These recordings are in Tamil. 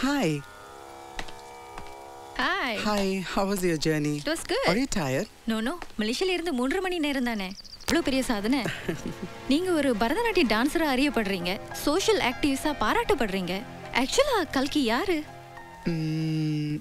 Hi. Hi Hi. How was your journey? It was good Are you tired? No no மலேசியால இருந்து மூன்றரை மணி நேரம் தானே இவ்வளோ பெரிய சாதனை நீங்க ஒரு பரதநாட்டிய டான்ஸரா அறியப்படுறீங்க சோஷியல் ஆக்டிவிஸா பாராட்டப்படுறீங்க ஆக்சுவலா கல்கி யாரு Mm,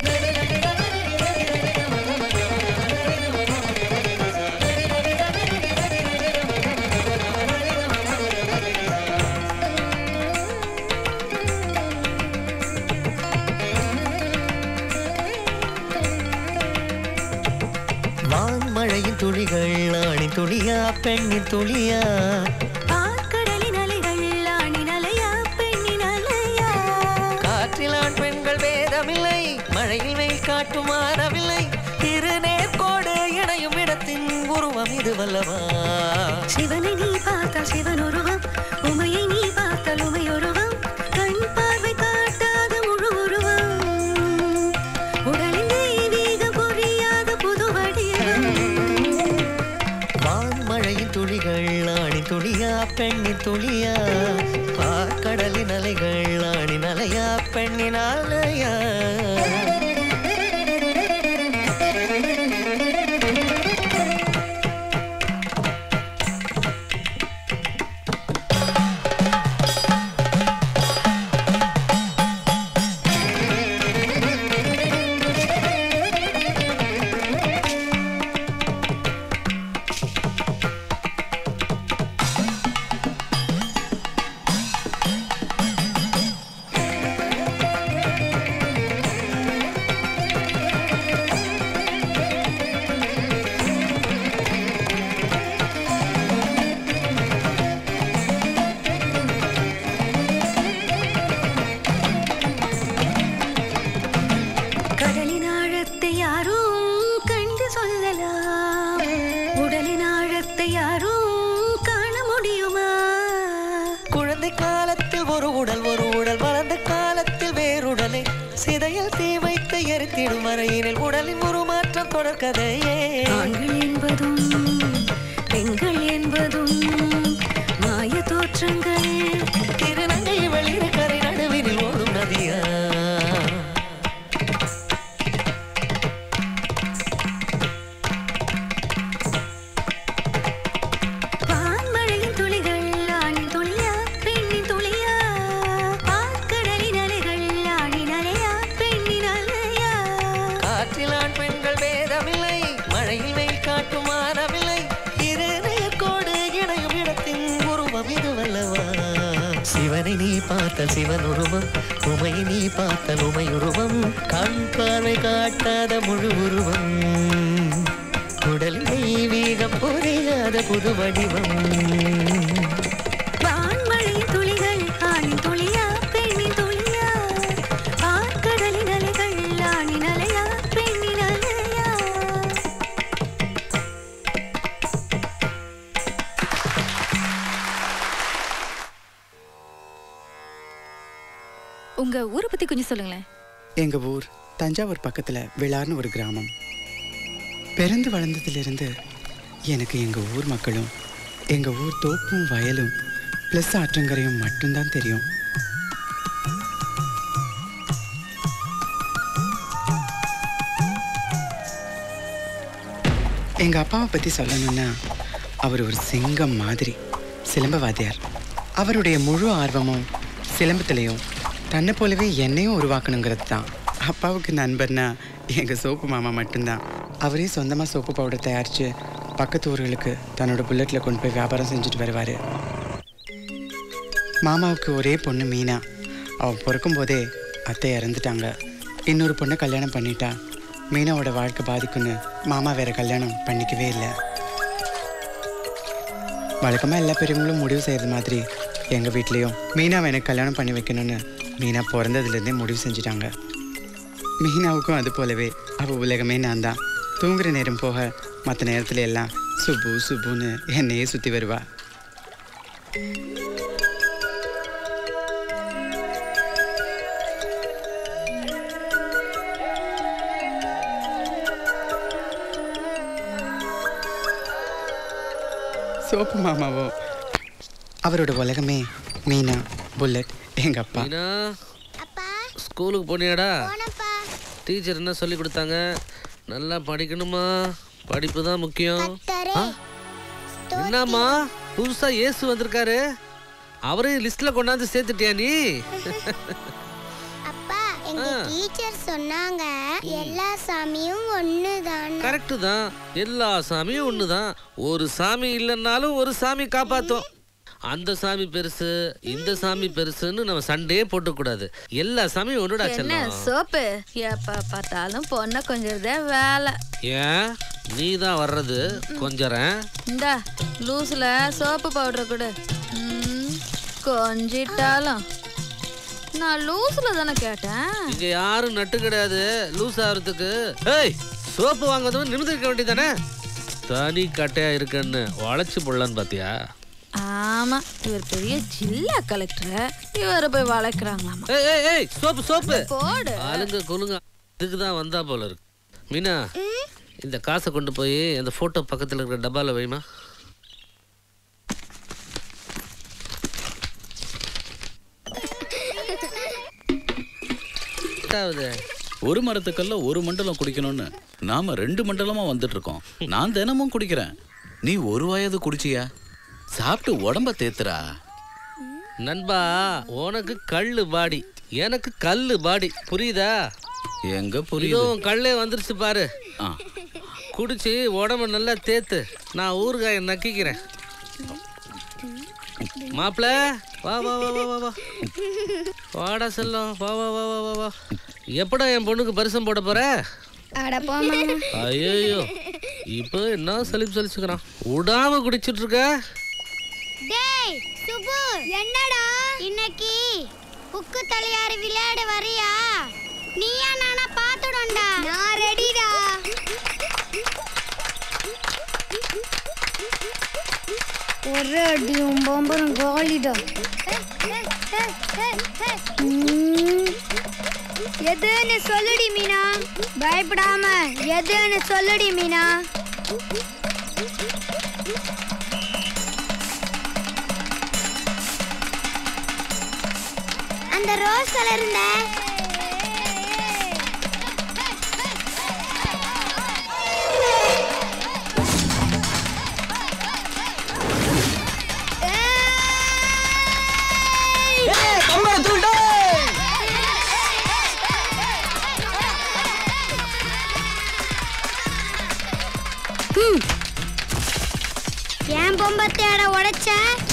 வான்மழையின் துளிகள் ஆணின் துளியா பெண்ணின் துளியா பார்க்கடலின் அலைகள் ஆணின் அலையா பெண்ணின் அலையா காற்றில் ஆண் பெண்கள் வேதமில்லை மழையில் வெயில் காட்டும் மாறவில்லை இரு நேர்கோடு இணையும் இடத்தின் உருவம் இது வல்லவா சிவனை நீ பார்த்தால் சிவன் உருவம் உமையை நீ பார்த்தால் உமை உருவம் கண் பார்வை காட்டாத முழு உருவம் உடலின் தெய்வீகம் புரியாத புது வடிவம் வான்மழையின் துளிகள் ஆணின் துளியா பெண்ணின் துளியா பார்க்கடலின் அலைகள் ஆணின் அலையா பெண்ணின் அலையா கடலின் ஆழத்தை யாரும் கண்டு சொல்லலாம் உடலின் ஆழத்தை யாரும் காண முடியுமா குழந்தை காலத்தில் ஒரு உடல் ஒரு உடல் வளர்ந்த காலத்தில் வேறுடலை சிதையில் தீ வைத்து எரித்திடும் வரையினில் உடலின் உருமாற்றம் தொடர்கதையே ஆண்கள் என்பதும் பெண்கள் என்பதும் மாய தோற்றங்கள் திருநங்கை வெளியிட கரை நடுவினில் ஓடும் நதியா வான்மழையின் துளிகள் ஆணின் துளியா பெண்ணின் துளியா பார்க்கடலின் அலைகள் ஆணின் அலையா பெண்ணின் அலையா காற்றில் ஆண் பெண்கள் வேதமில்லை மழையில் வெயில் காட்டும் மாறவில்லை இரு நேர்கோடு இணையும் இடத்தின் உருவம் இது வல்லவா சிவனை நீ பார்த்த சிவன் உருவம் உமை நீ பார்த்த உமை உருவம் கண் பார்வை காட்டாத முழு உருவம் உடலில் தெய்வீகம் புரியாத புது வடிவம் வான்மழையின் துளிகள் ஆணின் துளியா பெண்ணின் துளியா பார்க்கடலின் அலைகள் ஆணின் அலையா பெண்ணின் அலையா உங்க ஊரை பத்தி கொஞ்சம் சொல்லுங்களேன் எங்க ஊர் தஞ்சாவூர் பக்கத்துல விழார்னு ஒரு கிராமம் பிறந்து வளர்ந்ததிலிருந்து எனக்கு எங்க ஊர் மக்களும் எங்க ஊர் தோப்பும் வயலும் ப்ளஸ் ஆற்றங்கரையும் மட்டும்தான் தெரியும் எங்க அப்பாவை பத்தி சொல்லணும்னா அவர் ஒரு சிங்கம் மாதிரி சிலம்ப வாத்தியார் அவருடைய முழு ஆர்வமும் சிலம்பத்திலையும் தன்னை போலவே என்னையும் உருவாக்கணுங்கிறது தான் அப்பாவுக்கு நண்பர்னா எங்கள் சோப்பு மாமா மட்டும்தான் அவரே சொந்தமாக சோப்பு பவுடர் தயாரித்து பக்கத்து ஊர்களுக்கு தன்னோட புல்லட்டில் கொண்டு போய் வியாபாரம் செஞ்சுட்டு வருவார் மாமாவுக்கு ஒரே பொண்ணு மீனா அவள் பிறக்கும் போதே அத்தை இறந்துட்டாங்க இன்னொரு பொண்ணை கல்யாணம் பண்ணிட்டா மீனாவோட வாழ்க்கை பாதிக்குன்னு மாமா வேற கல்யாணம் பண்ணிக்கவே இல்லை வழக்கமாக எல்லா பெரியவங்களும் முடிவு செய்கிறது மாதிரி எங்கள் வீட்லேயும் மீனாவை எனக்கு கல்யாணம் பண்ணி வைக்கணும்னு மீனா பிறந்ததுலேருந்தே முடிவு செஞ்சுட்டாங்க மீனாவுக்கும் அது போலவே அவள் உலகமே நான் தான் தூங்குற நேரம் போக மற்ற நேரத்துல எல்லாம் சுப்பு சுப்புன்னு என்னையே சுற்றி வருவா சோப்பு மாமாவோ அவரோட உலகமே மீனா புல்லட் எங்க அப்பா மீனா ஸ்கூலுக்கு போனியாடா போனப்பா டீச்சர் என்ன சொல்லி கொடுத்தாங்க நல்லா படிக்கணுமா படிப்பு தான் முக்கியம் தரே ஆ? என்னம்மா புதுசா இயேசு வந்திருக்காரு அவரையும் லிஸ்ட்ல கொண்டாந்து சேர்த்துட்டியா நீ அப்பா எங்க ஆ. டீச்சர் சொன்னாங்க எல்லா சாமியும் ஒண்ணுதான் கரெக்டு தான் எல்லா சாமியும் ஒண்ணுதான் ஒரு சாமி இல்லைன்னாலும் ஒரு சாமி காப்பாத்தும் அந்த சாமி பெருசு இந்த சாமி பெருசுன்னு நம்ம சண்டையே போட்டுக்கூடாது எல்லா சாமியும் ஒன்றுடா என்ன செல்லம் சோப்பு எப்ப பார்த்தாலும் பொண்ணை கொஞ்சதே வேலை ஏன் நீ தான் வர்றது கொஞ்சறேன் இந்த லூஸ்ல சோப்பு பவுடர் கொடு ம், கொஞ்சிட்டாலும் நான் லூஸ்ல தானே கேட்டேன் இங்க யாரும் நட்டு கிடையாது லூஸ் ஆகிறதுக்கு ஏய் சோப்பு வாங்குறதும் நிமிர்ந்திருக்க வேண்டியதானே தனி கட்டையா இருக்குன்னு உழைச்சி போடலான்னு பாத்தியா ஆமா இவர் பெரிய ஜில்லா கலெக்டர் இவரை போய் வளர்க்குறாங்களாமா ஏய் ஏய் ஏய் சோப்பு சோப்பு போடு ஆளுங்க கொலுங்க இதுக்கு தான் வந்தா போல இருக்கு மீனா இந்த காசை கொண்டு போய் அந்த போட்டோ பக்கத்துல இருக்கிற டப்பால வைமா எட்டாவது ஒரு மரத்துக்கல்ல ஒரு மண்டலம் குடிக்கணும்னு நாம ரெண்டு மண்டலமா வந்துட்டு இருக்கோம் நான் தினமும் குடிக்கிறேன் நீ ஒரு வயது குடிச்சியா சாப்பிட்டு உடம்ப தேத்துறா நண்பா உனக்கு கல்லு பாடி எனக்கு கல்லு பாடி புரியுதா எங்க இதோ புரியுது உன் கல்லே வந்துருச்சு பாரு ஆ, குடிச்சு உடம்ப நல்லா தேத்து நான் ஊறுகாய நக்கிக்கிறேன் மாப்பிள வா வா வா வா வா வா வாடா செல்லம் வா வா வா வா வா வா எப்படா என் பொண்ணுக்கு பரிசம் போட போற அட போமா ஐயோ இப்போ என்ன சலிப்பு சலிச்சுக்கிறான் விடாம குடிச்சிட்டு இருக்க டேய் சுபு என்னடா இன்னைக்கு உக்கு தலையாறு விளையாட வரியா நீயா நானா பாத்துடண்டா நான் ரெடிடா ஒரு அடியும் பம்பரம் காலிடா எதுன்னு சொல்லுடி மீனா பயப்படாம எதுன்னு சொல்லுடி மீனா அந்த ரோஸ் கலர் இருந்த ஏன் பொம்பத்தையோட உடைச்ச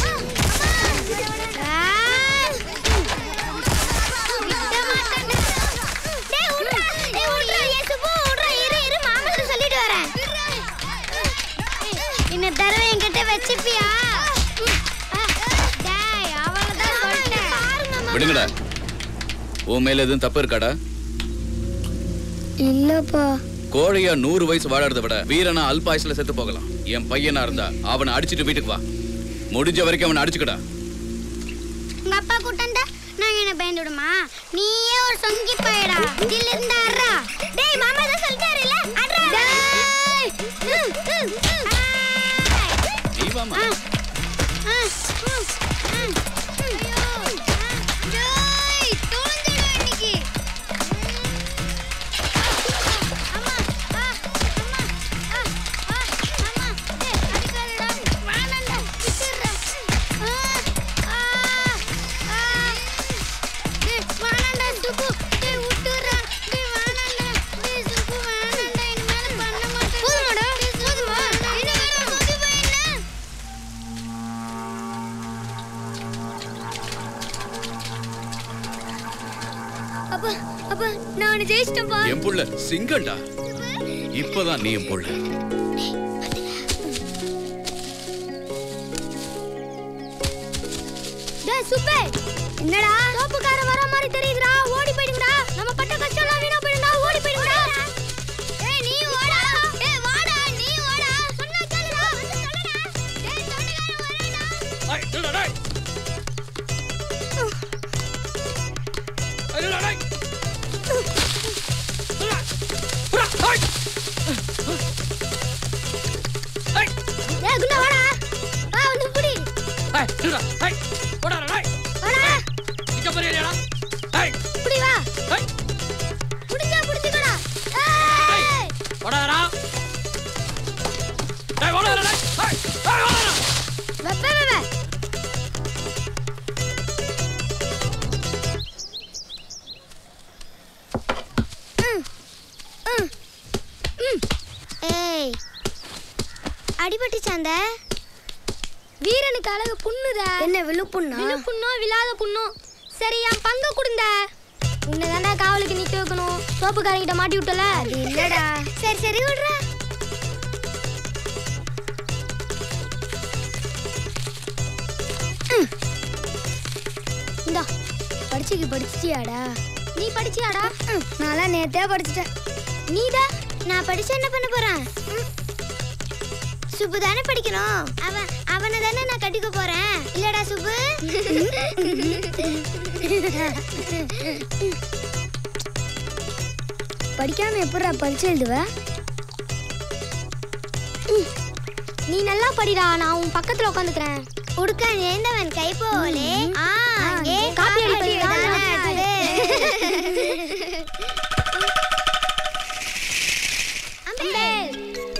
இன்னும் தடவை என்கிட்ட வச்சுப்பியா டேய் அவ்வளவுதான் சொல்லிட்டேன் விடுங்கடா உன் மேல எதுவும் தப்பு இருக்காடா இல்லப்பா கோழையா நூறு வயசு வாழறத விட வீரனா அல்பாயுசுல செத்து போகலாம் என் பையனா இருந்தா அவனை அடிச்சிட்டு வீட்டுக்கு வா முடிஞ்ச வரைக்கும் அவனை அடிச்சுக்கடா உங்க அப்பா கூட்டந்தா நான் என்ன பயந்துடுமா நீயே ஒரு சொங்கி போயிடா தில் இருந்தா அறா டேய் மாமா தான் சொல்லிட்டாருல அறா டேய் ம், ம், ம். நீ வாமா ஆ, ம், ம், ம். ஐயோ. டேய், தொலைஞ்சிடு இன்னைக்கு. அம்மா, ஆ, அம்மா, ஆ, ஆ, அம்மா. டேய், அடிக்காதடா. வேணாம்டா, விட்டுடுறேன். ஆ, ஆ, ஆ. டேய், வேணாம்டா, சுப்பு. டேய், விட்டுடுறேன். டேய், வேணாம்டா. டேய், சுப்பு, வேணாம்டா. இனிமேல் பண்ண மாட்டேன். டேய், சுப்பு, இனிமேல் கொதி போயிடுறேன். அப்பா அப்பா நான் ஜெயிச்சிட்டேன்ப்பா என் புள்ள சிங்கண்டா இப்பதான் நீ என் புள்ள டேய் சுப்பே என்னடா தோப்புக்கார வர மாதிரி தெரியுதுடா ஓடி போயிடுங்கடா நம்ம பட்ட கஷ்டம்லாம் வீணா போயிடுடா ஓடி போயிடுங்கடா ஏய் நீ வாடா ஏய் வாடா நீ வாடா சொன்னா கேளுடா வந்து சொல்லுடா டேய் சொன்னகார வரடா டேய் குண்டா வாடா வா வந்து புடி வாடா அடிபட்டுச்சாந்த வீரனுக்கு அழகு புண்ணுதா என்ன விழு புண்ணா விழு புண்ணோ விழாத புண்ணோ சரி என் பங்கு கொடுங்க உன்னை காவலுக்கு நிக்க வைக்கணும் சோப்புக்காரங்கிட்ட மாட்டி விட்டல அது இல்லடா சரி சரி விடுறா இந்தா படிச்சுக்கு படிச்சிட்டியாடா நீ படிச்சியாடா நான் நேத்தே படிச்சிட்டேன் நீதா நான் படிச்சு என்ன பண்ண போறேன் ம். சுப்பு தானே படிக்கணும் அவன் அவனை தானே நான் கட்டிக்க போறேன் இல்லடா சுப்பு படிக்காம எப்படா பரிச்சை எழுதுவ ம். நீ நல்லா படிடா நான் உன் பக்கத்துல உட்காந்துக்கிறேன் உடுக்க நேர்ந்தவன் கை போலே ஆ அங்கே காப்பி அடிப்பது அம்பேல்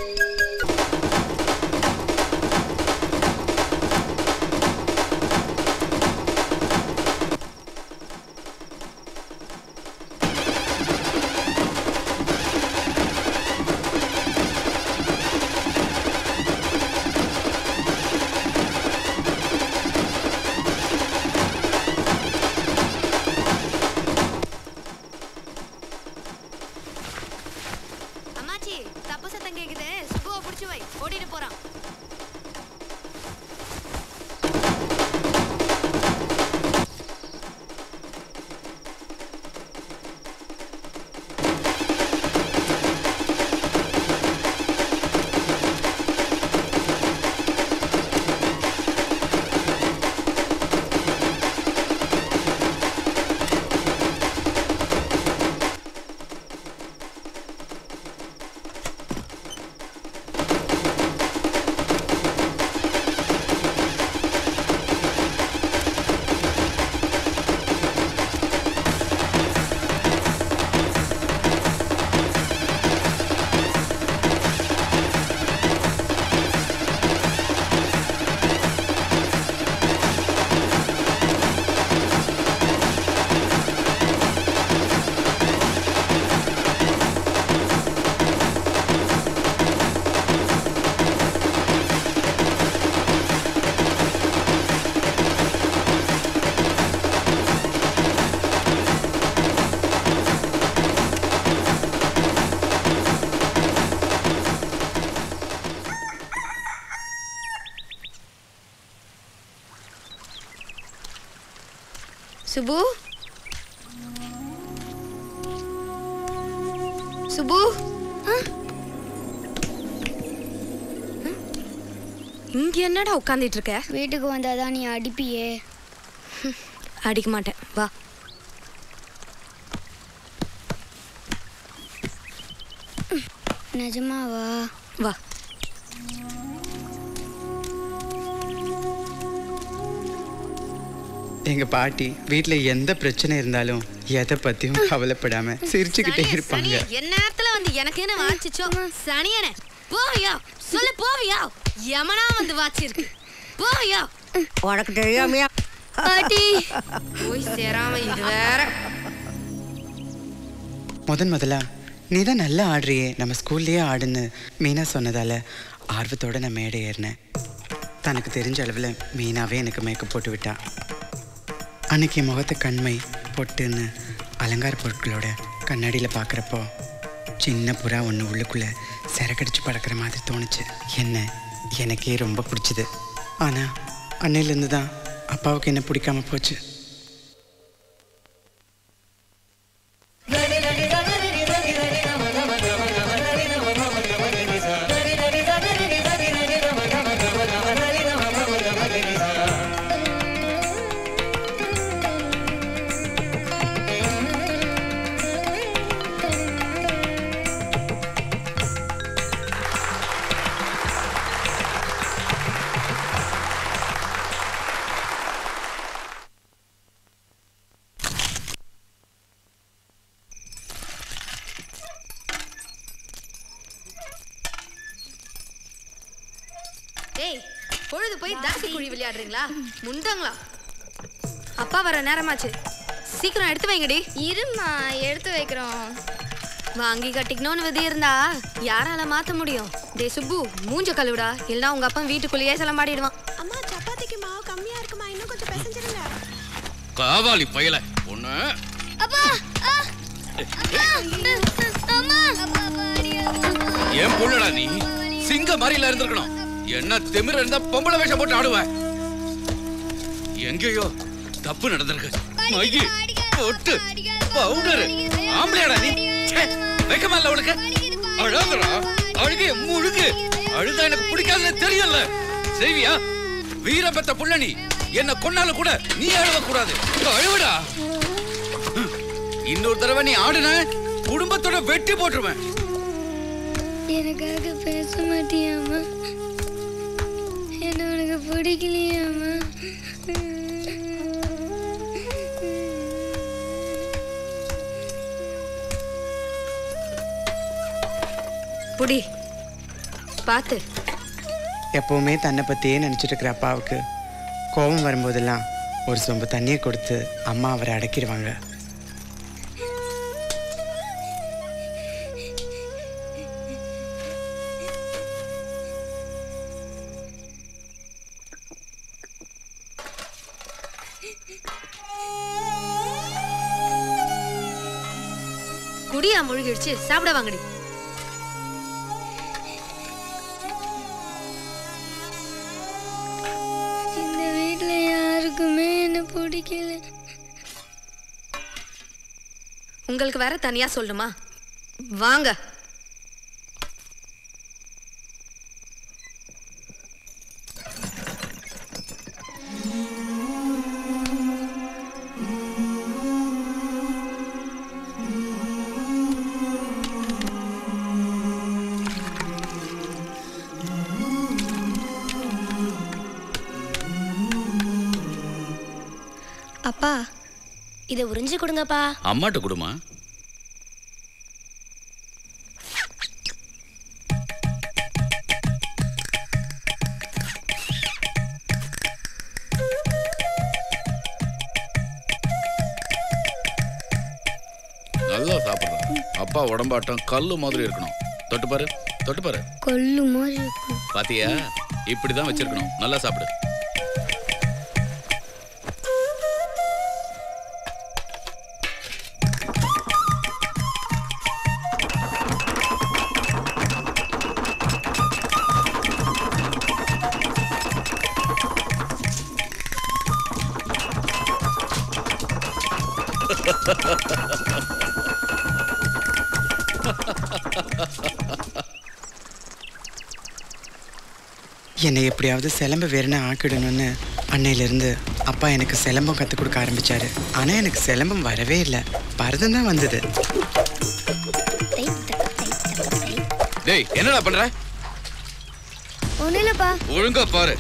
அம்மாச்சி தப்பு சத்தம் கேக்குது சுபுவை புடிச்சு வை ஓடிட்டு போறான் சுபு சுபு இங்க என்னடா உட்காந்துட்டு இருக்க வீட்டுக்கு வந்தாதான் நீ அடிப்பியே அடிக்க மாட்டேன் வா நிஜமாவா வா எங்க பாட்டி வீட்ல எந்த பிரச்சனை இருந்தாலும் எதை பத்தியும் கவலைப்படாம சிரிச்சுக்கிட்டே சனிய, இருப்பாங்க சனிய, என் நேரத்துல வந்து எனக்கு என்ன வாச்சிச்சோ சனியனே போவியா சொல்லு போவியா யமனா வந்து வாச்சிருக்கு போவியா உனக்கு தெரியாமையா பாட்டி போய் சேராம இது வேற முதன் முதலா நீ தான் நல்லா ஆடுறியே நம்ம ஸ்கூல்லேயே ஆடுன்னு மீனா சொன்னதால ஆர்வத்தோட நான் மேடை ஏறினேன் தனக்கு தெரிஞ்ச அளவில் மீனாவே எனக்கு மேக்கப் போட்டு விட்டா அன்னைக்கு என் முகத்தை கண்மை பொட்டுன்னு அலங்கார பொருட்களோட கண்ணாடியில் பார்க்குறப்போ சின்ன புறா ஒன்று உள்ளுக்குள்ளே சிறக்கடிச்சு பறக்கிற மாதிரி தோணுச்சு என்ன எனக்கே ரொம்ப பிடிச்சிது ஆனால் அன்னையிலேருந்து தான் அப்பாவுக்கு என்ன பிடிக்காம போச்சு டேய் பொழுது போய் தாசி குழி விளையாடுறீங்களா முண்டங்களா அப்பா வர நேரமாச்சு சீக்கிரம் எடுத்து வைங்கடி இருமா எடுத்து வைக்கிறோம் வாங்கி கட்டிக்கணும்னு விதி இருந்தா யாரால மாத்த முடியும் டே சுப்பு மூஞ்ச கழுவுடா இல்லைன்னா உங்க அப்பா வீட்டுக்குள்ளேயே சிலம்பாடிடுவான் அம்மா சப்பாத்திக்கு மாவு கம்மியா இருக்குமா இன்னும் கொஞ்சம் பிசைஞ்சிருங்க காவாலி பயல ஒண்ணு அப்பா ஆ, அப்பா அம்மா ஏன் புள்ளடா நீ சிங்க மாதிரில இருந்திருக்கணும் என்ன திமிர இருந்தா பொம்பளை வேஷம் போட்டு ஆடுவேன் எங்கேயோ தப்பு நடந்திருக்கு மையி பொட்டு பவுடர் ஆம்பளையாடா நீ ச்சே, வெக்கமா இல்ல உனக்கு அழகுறா அழுகே முழுகு அழுதா எனக்கு பிடிக்காதுன்னு தெரியல செய்வியா வீரபத்த புள்ள நீ என்ன கொன்னாலும் கூட நீ அழுவ கூடாது அழுவுடா இன்னொரு தடவை நீ ஆடுன குடும்பத்தோட வெட்டி போட்டுருவேன் எனக்காக பேச மாட்டியாமா என்ன உனக்கு பிடிக்கலையாமா புடி பாத்து எப்பவுமே தன்னை பத்தியே நினைச்சிட்டு இருக்கிற அப்பாவுக்கு கோபம் வரும்போதெல்லாம் ஒரு சொம்பு தண்ணியை கொடுத்து அம்மா அவரை அடக்கிடுவாங்க குடியா முழுகிடுச்சு சாப்பிட வாங்கடி இந்த வீட்ல யாருக்குமே என்ன பிடிக்கல உங்களுக்கு வேற தனியா சொல்லணுமா வாங்க அப்பா இதை உறிஞ்சு கொடுங்கப்பா அம்மாட்ட கொடுமா நல்லா சாப்பிடுறேன் அப்பா உடம்பாட்டம் கல்லு மாதிரி இருக்கணும் தொட்டு பாரு தொட்டு பாரு கொல்லு மாதிரி இருக்கும் பாத்தியா இப்படிதான் வச்சிருக்கணும் நல்லா சாப்பிடு என்னை எப்படியாவது சிலம்ப வேறுனு ஆக்கிடணும்னு அன்னையிலிருந்து அப்பா எனக்கு சிலம்பம் கற்றுக் கொடுக்க ஆரம்பிச்சாரு ஆனால் எனக்கு சிலம்பம் வரவே இல்லை பரதம் தான் வந்தது டேய் என்னடா பண்ற ஒன்றும் இல்லைப்பா ஒழுங்கா பாரு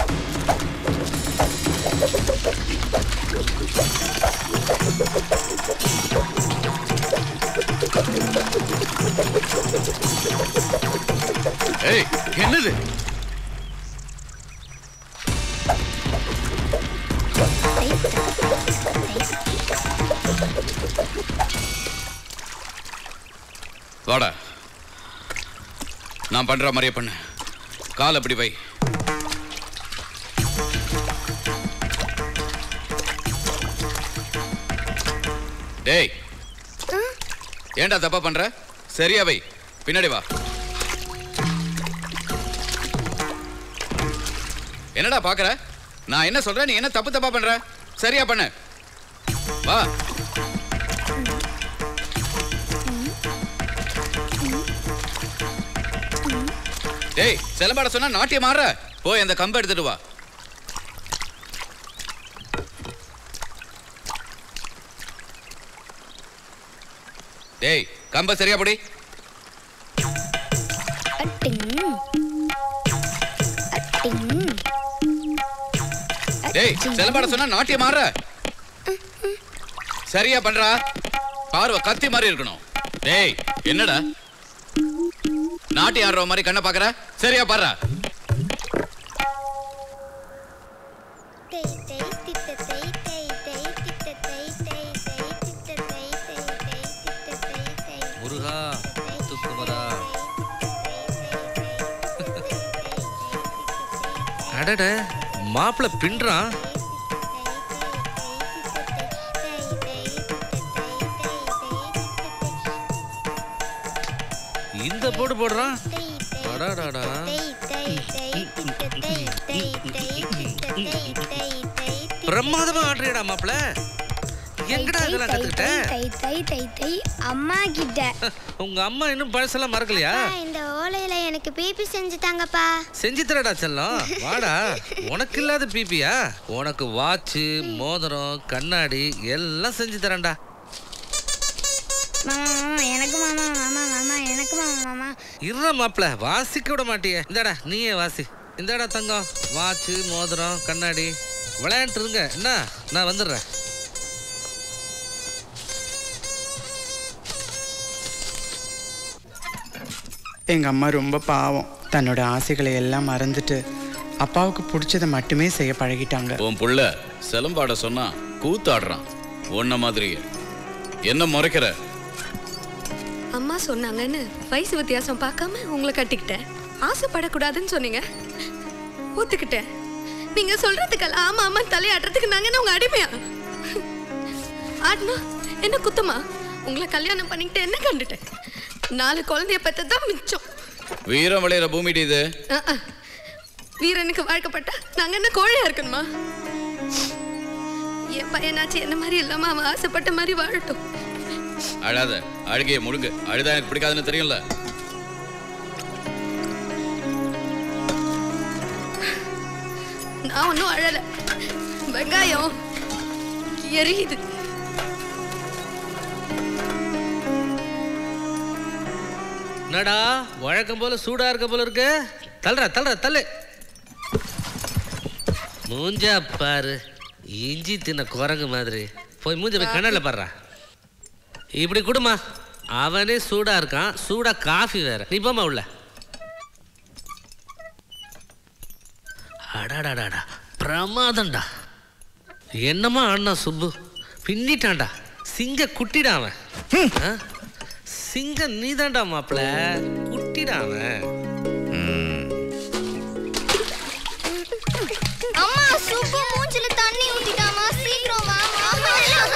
ஏய் என்னது வாடா நான் பண்ற மாதிரியே பண்ணு கால் அப்படி வை டேய் ஏன்டா தப்பா பண்ற சரியா வை பின்னாடி வா என்னடா பாக்குற நான் என்ன சொல்றேன் நீ என்ன தப்பு தப்பா பண்ற சரியா பண்ணு வா டேய் செலம்பாட சொன்னா நாட்டியம் மாற போய் அந்த கம்பை எடுத்துட்டு வா டேய் கம்ப சரியா படி அட்டிங் அட்டிங் டேய் செலம்பாட சொன்னா நாட்டியம் மாற சரியா பண்றா பார்வை கத்தி மாதிரி இருக்கணும் டேய் என்னடா நாட்டியம் ஆடுற மாதிரி கண்ணை பாக்குற சரியா பாடுறா தேய் தேய் தித்த தேய் தேய் தேய் தித்த தேய் தேய் தேய் தித்த தேய் தேய் தேய் தித்த தேய் தேய் முருகா அடட மாப்பிள்ள பின்றான் இந்த போடு போடுறான் அடாடாடா பிரமாதமா ஆடுறியடா மாப்பிள்ள எங்கடா இதெல்லாம் கத்துக்கிட்ட தை தை தை தை அம்மா கிட்ட உங்க அம்மா இன்னும் பழசெல்லாம் மறக்கலையா அப்பா, இந்த ஓலையில எனக்கு பிபி செஞ்சு தாங்கப்பா செஞ்சு தரடா செல்லம் வாடா உனக்கு இல்லாத பிபியா உனக்கு வாட்சு மோதிரம் கண்ணாடி எல்லாம் செஞ்சு தரேன்டா மாமா மாமா எனக்கு மாமா மாமா மாமா எனக்கு மாமா மாமா இருற மாப்பிள வாசிக்க விட மாட்டியே இந்தாடா நீயே வாசி இந்தாடா தங்கம் வாட்சு மோதிரம் கண்ணாடி விளையாண்டு இருங்க என்ன நான் வந்துடுறேன் எங்க அம்மா ரொம்ப பாவம் தன்னோட ஆசைகளை எல்லாம் மறந்துட்டு அப்பாவுக்கு பிடிச்சதை மட்டுமே செய்ய பழகிட்டாங்க உன் புள்ள சிலம்பாட சொன்னா கூத்தாடுறான் உன்ன மாதிரியே என்ன முறைக்கிற அம்மா சொன்னாங்கன்னு வயசு வித்தியாசம் பார்க்காம உங்களை கட்டிக்கிட்டேன் ஆசைப்படக்கூடாதுன்னு சொன்னீங்க ஒத்துக்கிட்டேன் நீங்க சொல்றதுக்கெல்லாம் ஆமா ஆமா தலையாடுறதுக்கு நாங்க என்ன உங்க அடிமையா ஆட்னா என்ன குத்தமா உங்களை கல்யாணம் பண்ணிக்கிட்டு என்ன கண்டுட்டேன் நாலு குழந்தைய பெற்றதான் மிச்சம் வீரம் விளையிற பூமிடி இது அஹ், அஹ். வீரனுக்கு வாழ்க்கப்பட்டா நாங்க என்ன கோழையா இருக்கணுமா என் பையனாச்சு என்ன மாதிரி இல்லாம அவன் ஆசைப்பட்ட மாதிரி வாழட்டும் அழாத அழுகைய முழுங்க அழுதா எனக்கு பிடிக்காதுன்னு தெரியும்ல நான் ஒன்றும் அழல வெங்காயம் எரியுது என்னடா வழக்கம் போல சூடா இருக்க போல இருக்கு தள்ளுற தள்ளுற தள்ளு மூஞ்சா பாரு இஞ்சி தின்ன குரங்கு மாதிரி போய் மூஞ்ச போய் கண்ணால பாடுறா இப்படி குடுமா அவனே சூடா இருக்கான் சூடா காஃபி வேற நீ போமா உள்ள அடாடாடாடா பிரமாதம்டா என்னமா அண்ணா சுப்பு பின்னிட்டான்டா சிங்க குட்டிடா அவன் ஆ? சிங்கம் நீதான்டா மாப்பிள குட்டிடா அவன் அம்மா சுப்பு மூஞ்சில தண்ணி ஊத்திட்டாமா சீக்கிரம் வாமா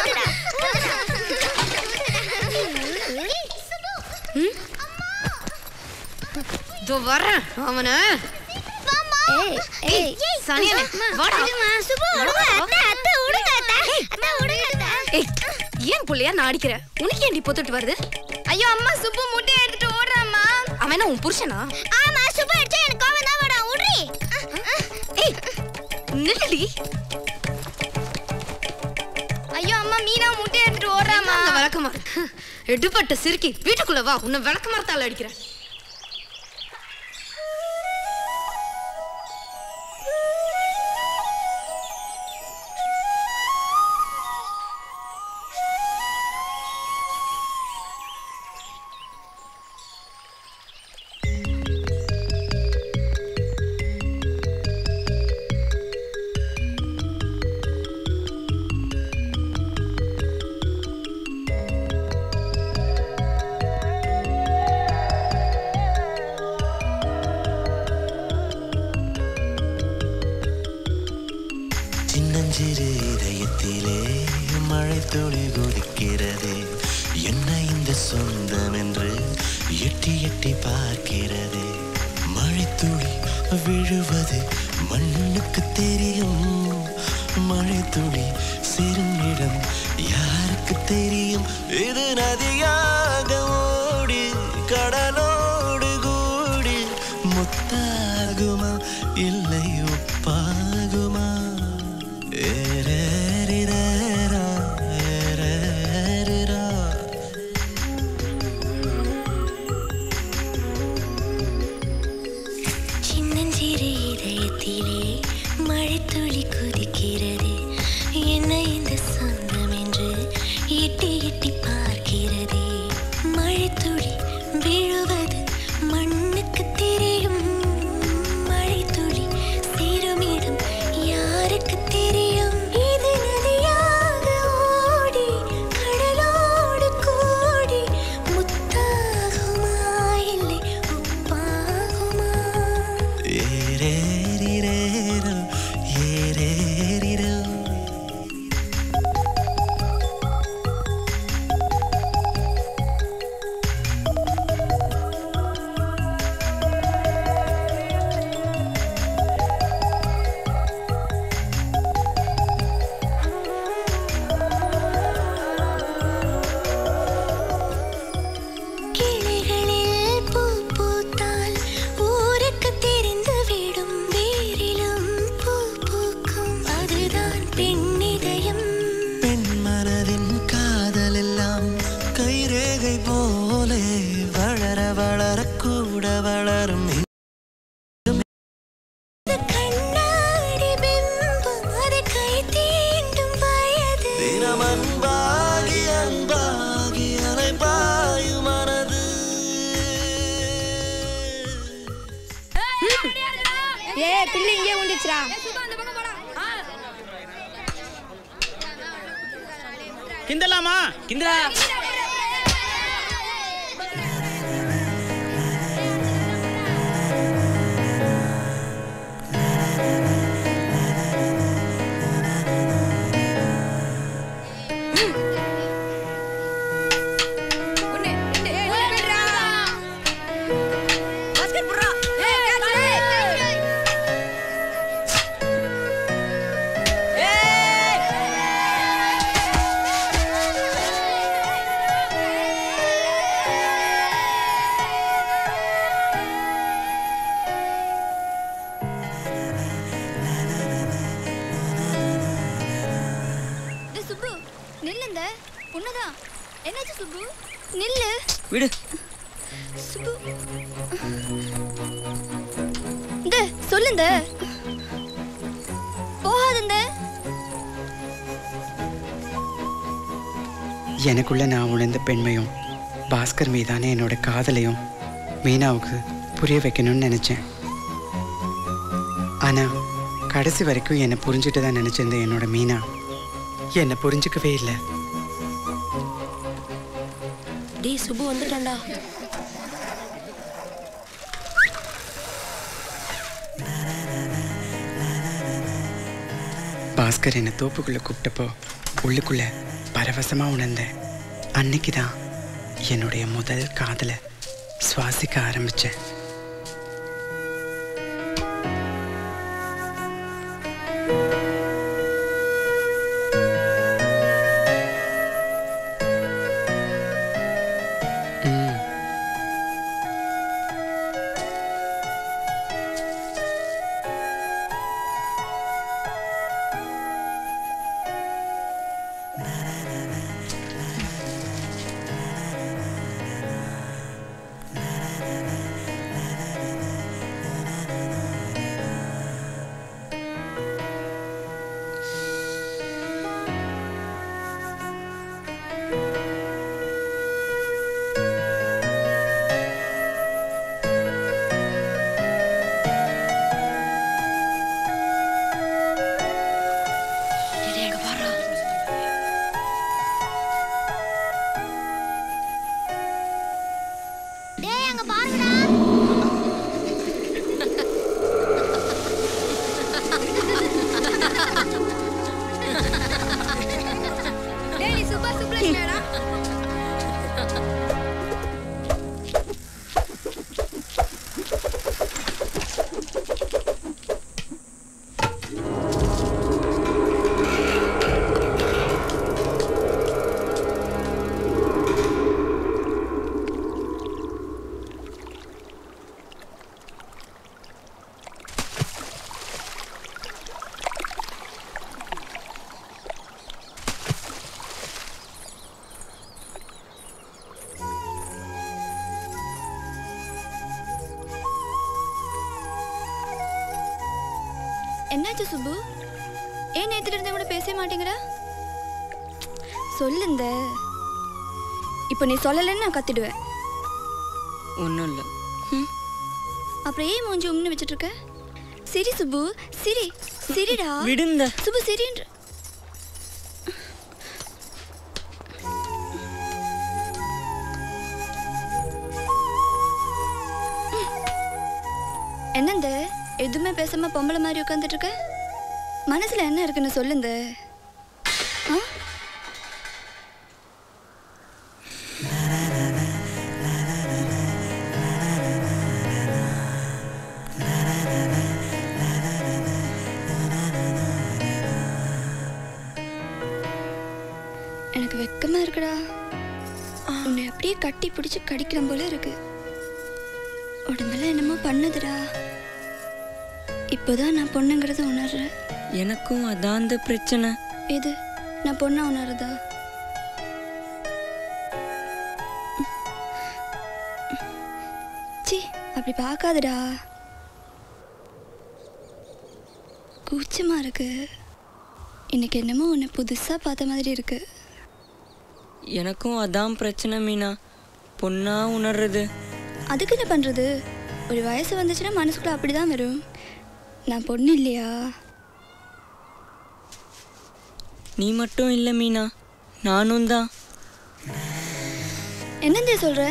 இதோ வரேன் அவனை ஏய் ஏய் சனியனே, வாடா. சுப்பு விடுங்க அத்தை அத்தை விடுங்க அத்தை அத்தை விடுங்க அத்தை ஏய் ஏன் புள்ளையா நான் அடிக்கிறேன் உனக்கு ஏன்டி பொத்துட்டு வருது ஐயோ அம்மா சுப்பு முட்டை எடுத்துட்டு ஓடுறாம்மா அவன் என்ன உன் புருஷனா ஆமா சுப்பு அடிச்சா எனக்கு கோவம் தான் வரும் விடுறி ஏய் நில்லடி ஐயோ அம்மா மீனா முட்டை எடுத்துட்டு ஓடுறாம்மா அந்த விளக்கமா எடுபட்ட சிறுக்கி வீட்டுக்குள்ள வா உன்னை விளக்க மரத்தால அடிக்கிறேன் சின்னஞ்சிறு இதயத்திலே மழை துளி குதிக்கிறது என்ன இந்த சொந்தம் என்று எட்டி எட்டி பார்க்கிறது மழை துளி விழுவது மண்ணுக்கு தெரியும் மழை துளி சேரும் இடம் யாருக்கு தெரியும் இது நதியாக ஓடி கடலோடு கூடி முத்தாகுமா இல்லை உப்பாகுமா ஏரேரிரேரா, ஏரேரிரா. சின்னஞ்சிறு இதயத்திலே மழைத்துளி குதிக்கிறது என்ன இந்த சொந்தம் என்று எட்டி எட்டி பார்க்கிறதே மழைத்துளி விழுவது மண்ணுக்கு தெரியும் மழைத்துளி சேருமிடம் யாருக்கு தெரியும் இது நதியாக ஓடி கடலோடு கூடி முத்தாகுமா இல்லை உப்பாகுமா ஏரேரிரேரா, போடுறா கிண்டலாமா கிண்டலா டேய் சுப்பு நில்லுந்த உன்னதான் என்னாச்சு சுப்பு நில்லு விடு சுப்பு இந்த சொல்லுந்த போகாதந்த எனக்குள்ள நான் உணர்ந்த பெண்மையும் பாஸ்கர் மீதான என்னோட காதலையும் மீனாவுக்கு புரிய வைக்கணும்னு நினைச்சேன் ஆனா கடைசி வரைக்கும் என்னை புரிஞ்சுட்டு தான் நினைச்சிருந்த என்னோட மீனா என்னை புரிஞ்சுக்கவே இல்லை டேய் சுபு வந்துட்டான்டா பாஸ்கர் என்னை தோப்புக்குள்ள கூப்பிட்டப்போ உள்ளுக்குள்ள பரவசமா உணர்ந்தேன் அன்னைக்கு தான் என்னுடைய முதல் காதலை சுவாசிக்க ஆரம்பிச்சேன் ம். டேய் அங்க பாருங்கடா டேய் நீ சூப்பர் சூப்பர் என்னாச்சு சுப்பு ஏன் நேத்துல இருந்தே கூட பேச மாட்டேங்கிற சொல்லுந்த இப்போ நீ சொல்லலைன்னு நான் கத்திடுவேன் ஒன்றும் இல்லை அப்புறம் ஏன் மூஞ்சி உம்னு வச்சுட்டு இருக்க சிரி சுப்பு சிரி சிரிடா விடுங்க சுப்பு சிரின்ற என்னந்த எதுவுமே பேசாம பொம்பளை மாதிரி உட்காந்துட்டு இருக்க மனசுல என்ன இருக்குன்னு சொல்லுந்த ஆ? எனக்கு வெக்கமா இருக்குடா உன்னை அப்படியே கட்டி பிடிச்சு கடிக்கிற போல இருக்கு உடம்பெல்லாம் என்னமோ பண்ணுதுடா இப்போதான் நான் பொண்ணுங்கிறத உணர்றேன் எனக்கும் அதான் அந்த பிரச்சனை எது நான் பொண்ணா உணருதா சி அப்படி பார்க்காதடா கூச்சமா இருக்கு இன்னைக்கு என்னமோ உன்னை புதுசா பார்த்த மாதிரி இருக்கு எனக்கும் அதான் பிரச்சனை மீனா பொண்ணா உணர்றது அதுக்கு என்ன பண்றது ஒரு வயசு வந்துச்சுன்னா மனசுக்குள்ள அப்படிதான் வரும் நான் பொண்ணு இல்லையா நீ மட்டும் இல்லை மீனா நானும் தான் என்னந்தே சொல்ற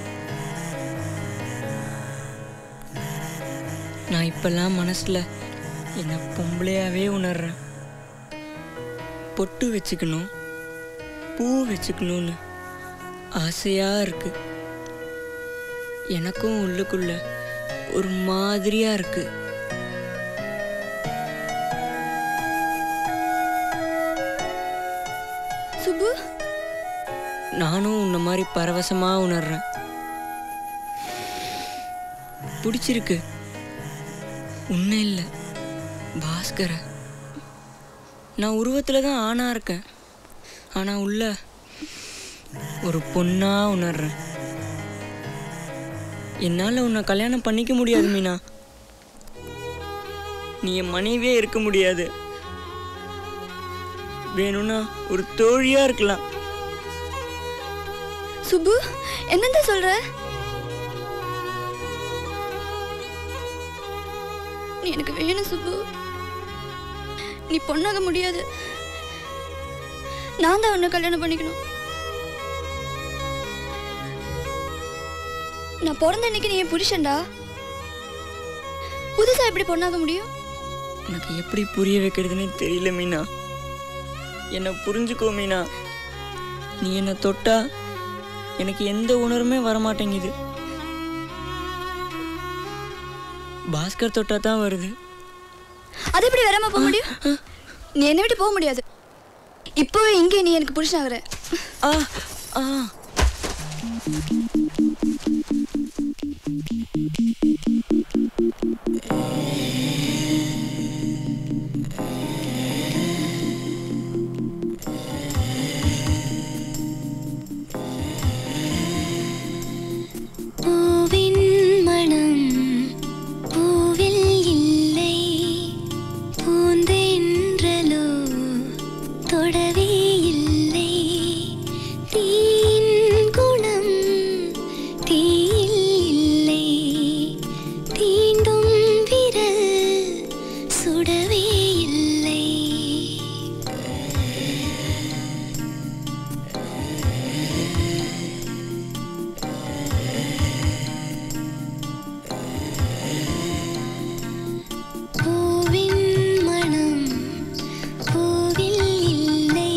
நான் இப்பெல்லாம் மனசுல என்ன பொம்பளையாவே உணர்றேன் பொட்டு வச்சுக்கணும் பூ வச்சுக்கணும்னு ஆசையா இருக்கு எனக்கும் உள்ளுக்குள்ள ஒரு மாதிரியா இருக்கு சுப்பு நானும் உன்ன மாதிரி பரவசமா உணர்றேன் பிடிச்சிருக்கு உன்னை இல்லை பாஸ்கர நான் உருவத்துல தான் ஆணா இருக்கேன் ஆனா உள்ள ஒரு பொண்ணா உணர்றேன் என்னால உன்னை கல்யாணம் பண்ணிக்க முடியாது மீனா நீ என் மனைவியே இருக்க முடியாது வேணும்னா ஒரு தோழியா இருக்கலாம் சுப்பு என்னந்த சொல்ற நீ எனக்கு வேணும் சுப்பு நீ பொண்ணாக முடியாது நான் தான் உன்னை கல்யாணம் பண்ணிக்கணும் நான் பிறந்த அன்னைக்கு நீ என் புருஷன்டா புதுசா எப்படி பொண்ணாக முடியும் உனக்கு எப்படி புரிய வைக்கிறதுனே தெரியல மீனா என்னை புரிஞ்சுக்கோ மீனா நீ என்னை தொட்டா எனக்கு எந்த உணர்வுமே வரமாட்டேங்குது பாஸ்கர் தொட்டா தான் வருது அது எப்படி வராம போக முடியும் நீ என்னை விட்டு போக முடியாது இப்போவே இங்கே நீ எனக்கு புருஷன் ஆகுற ஆ ஆ பூவின் மனம் பூவில் இல்லை பூந்தென்றலோ தொடவே இல்லை தீன் குணம் தீயில் இல்லை தீண்டும் விரல் சுடவே இல்லை பூவின் மனம் பூவில் இல்லை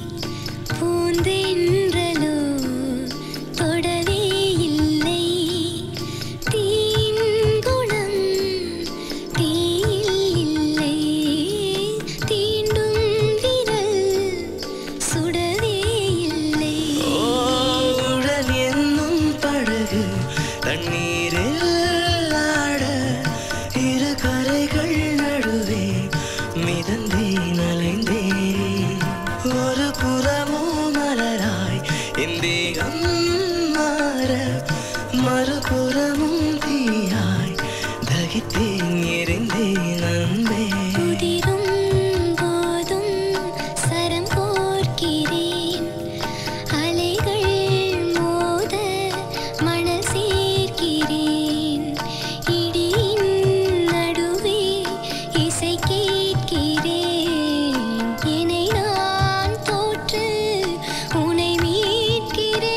பூந்தென்றலோ தொடவே இல்லை தீன் குணம் தீயில் இல்லை தீண்டும் விரல் சுடவே இல்லை உடல் என்னும் படகு தண்ணீரில் ஆட இரு கரைகள் நடுவே மிதந்தேன் அலைந்தேன் ஒரு புறமோ மலராய் இந்தேகம் மாற மறுபுறமும் தீயாய் தகித்தேன் எரிந்தேன் அன்பே உதிரும் போதும் சரம் கோர்க்கிறேன் அலைகள் மோத மணல் சேர்க்கிறேன் இடியின் நடுவே இசை கேட்கிறேன் என்னை நான் தோற்று உன்னை மீட்கிறேன்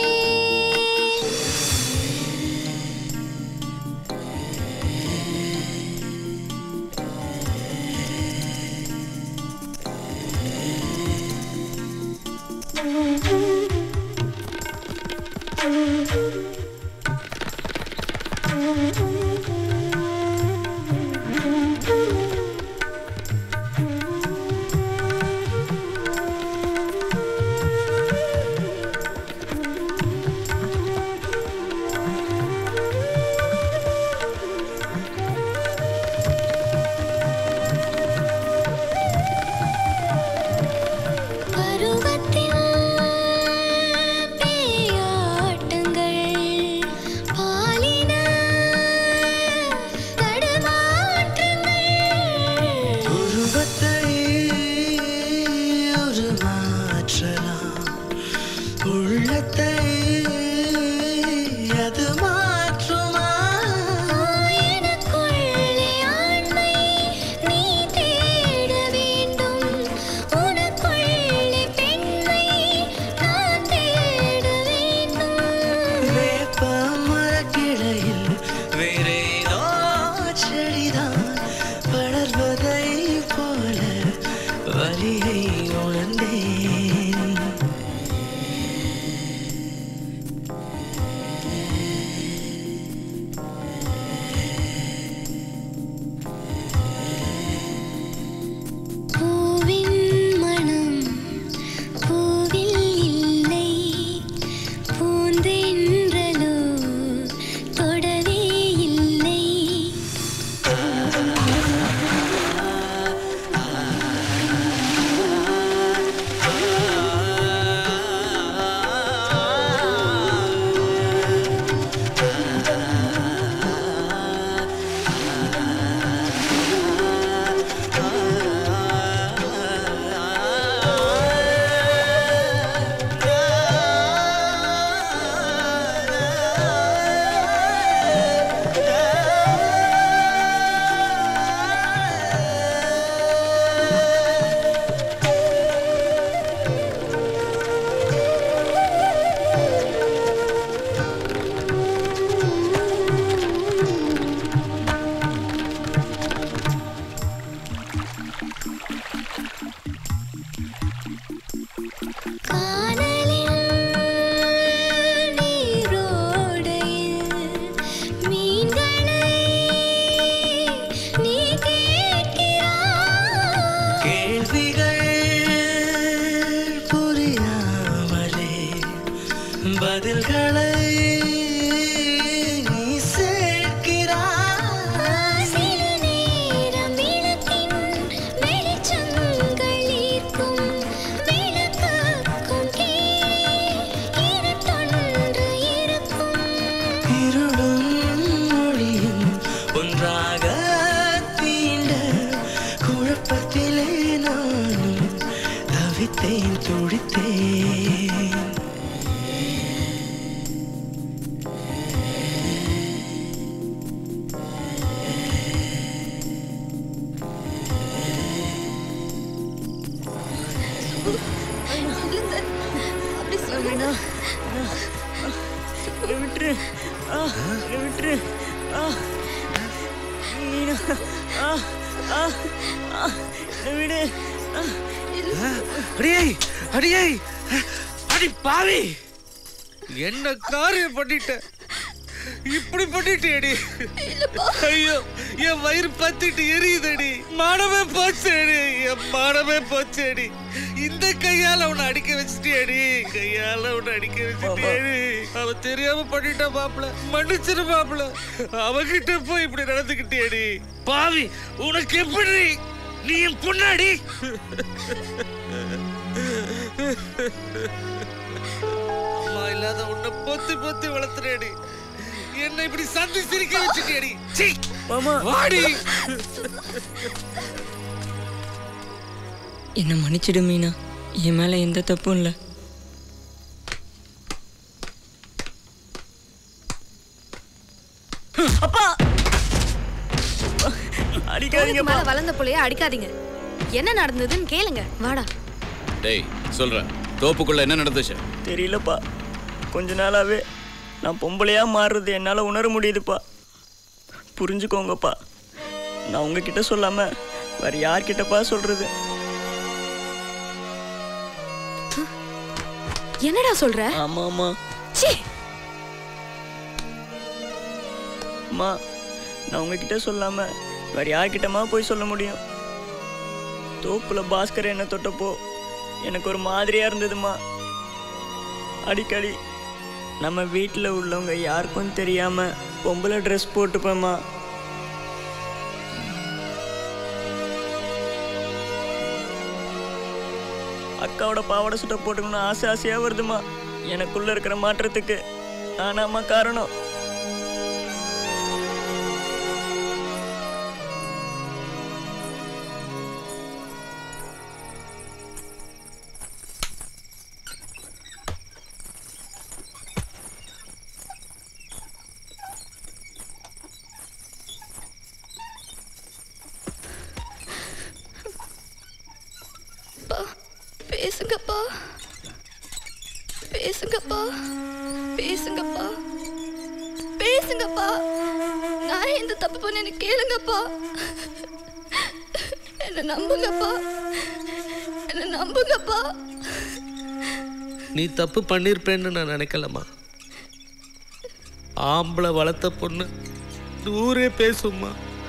பருவத்தின் பேயாட்டங்கள் பாலின தடுமாற்றங்கள் உருவத்தை ஒரு மாற்றலாம் உள்ளத்தை அது மாற்றுமா எனக்குள்ளே ஆண்மை பதில்களை நீ சேர்க்கிறாய் சில நேரம் விளக்கின் வெளிச்சங்கள் ஈர்க்கும் விளக்குக்கும் கீழ் இருட்டொன்று இருக்கும் இருளும் ஒளியும் ஒன்றாக தீண்ட குழப்பத்திலே நானும் தவித்தேன் துடித்தேன் அப்படி சொல்லுங்க என்னை விட்டுரு ஆ என்னை விட்டுரு ஆ மீனா ஆ ஆ ஆ என்னை விடு ஆ அடியே அடியே அடி பாவி என்ன காரியம் பண்ணிட்ட இப்படி பண்ணிட்டேடி ஐயோ என் வயிறு பத்திட்டு எரியுதடி மானமே போச்சேடி என் மானமே போச்சேடி இந்த கையால அவனை அடிக்க வச்சிட்டியடி கையால அவனை அடிக்க வச்சிட்டியடி அவன் தெரியாம பண்ணிட்டா மாப்பிள மன்னிச்சிரு மாப்பிள அவகிட்ட போய் இப்படி நடந்துக்கிட்டியடி பாவி உனக்கு எப்படி நீ என் பொண்ணாடி அம்மா இல்லாத உன்னை பொத்தி பொத்தி வளர்த்துறேடி என்னை இப்படி சந்தி சிரிக்க வச்சுட்டியடி சீ மாமா வாடி என்னை மன்னிச்சிடு மீனா என் மேலே எந்த தப்பும் இல்லை அப்பா தோளுக்கு அடிக்காதீங்கப்பா மேல வளர்ந்த புள்ளைய அடிக்காதீங்க என்ன நடந்ததுன்னு கேளுங்க வாடா டேய் சொல்றேன் தோப்புக்குள்ள என்ன நடந்துச்சு தெரியலப்பா கொஞ்ச நாளாவே நான் பொம்பளையா மாறுறது என்னால் உணர முடியுதுப்பா புரிஞ்சுக்கோங்கப்பா நான் உங்ககிட்ட சொல்லாம வேற யார்கிட்டப்பா சொல்றது என்னடா சொல்ற ஆமா ஆமா சீ அம்மா நான் உங்ககிட்ட சொல்லாம வேற யார்கிட்டமா போய் சொல்ல முடியும் தோப்புல பாஸ்கர் என்ன தொட்டப்போ எனக்கு ஒரு மாதிரியா இருந்ததுமா அடிக்கடி நம்ம வீட்டில் உள்ளவங்க யாருக்கும் தெரியாம பொம்பளை ட்ரெஸ் போட்டுப்பேம்மா அக்காவோட பாவாடை சுட்ட போட்டுக்கணும்னு ஆசை ஆசையா வருதுமா எனக்குள்ள இருக்கிற மாற்றத்துக்கு நானாம்மா காரணம் பேசுங்கப்பா பேசுங்கப்பா பேசுங்கப்பா பேசுங்கப்பா நான் எந்த தப்பு பண்ணேன்னு கேளுங்கப்பா என்ன நம்புங்கப்பா என்ன நம்புங்கப்பா நீ தப்பு பண்ணிருப்பேன்னு நான் நினைக்கலம்மா ஆம்பளை வளர்த்த பொண்ணு ஊரே பேசும்மா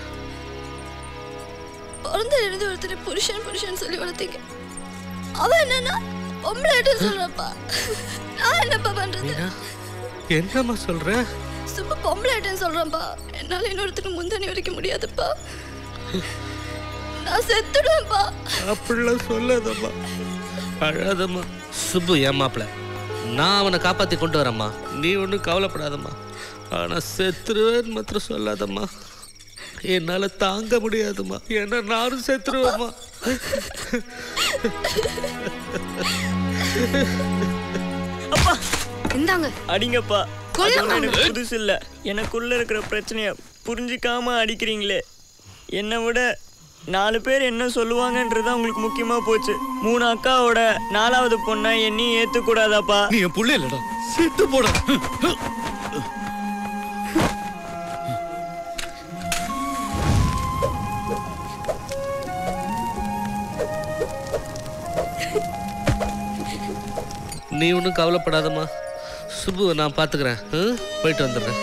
பிறந்த இருந்து ஒருத்தர் புருஷன் புருஷன் சொல்லி வளர்த்தீங்க அவன் என்னன்னா பொம்பளைட்டு சொல்றப்பா நான் என்னப்பா பண்றது மீனா என்னம்மா சொல்ற சும்மா பொம்பளைட்டுன்னு சொல்றேன்ப்பா என்னால இன்னொருத்தருக்கு முந்தணி வரைக்கும் முடியாதுப்பா நான் செத்துடுவேன்ப்பா அப்படிலாம் சொல்லாதம்மா அழாதம்மா சுப்பு ஏன் மாப்பிள நான் அவனை காப்பாத்தி கொண்டு வரேம்மா நீ ஒன்றும் கவலைப்படாதம்மா ஆனா செத்துருவேன்னு மாத்திரம் சொல்லாதம்மா என்னால தாங்க முடியாதும்மா ஏன்னா நானும் செத்துருவேம்மா அப்பா இந்தாங்க அடிங்கப்பா கொல்லுங்க. அது ஒண்ணும் எனக்கு புதுசு இல்ல எனக்குள்ள இருக்கிற பிரச்சனைய புரிஞ்சுக்காம அடிக்கிறீங்களே என்னை விட நாலு பேர் என்ன சொல்லுவாங்கன்றது தான் உங்களுக்கு முக்கியமா போச்சு மூணு அக்காவோட நாலாவது பொண்ணை என்னையும் ஏத்துக்கூடாதாப்பா நீ என் புள்ள இல்லடா செத்து போடா நீ ஒன்றும் கவலைப்படாதம்மா சுப்புவை நான் பார்த்துக்கிறேன் ம்? போயிட்டு வந்துடுறேன்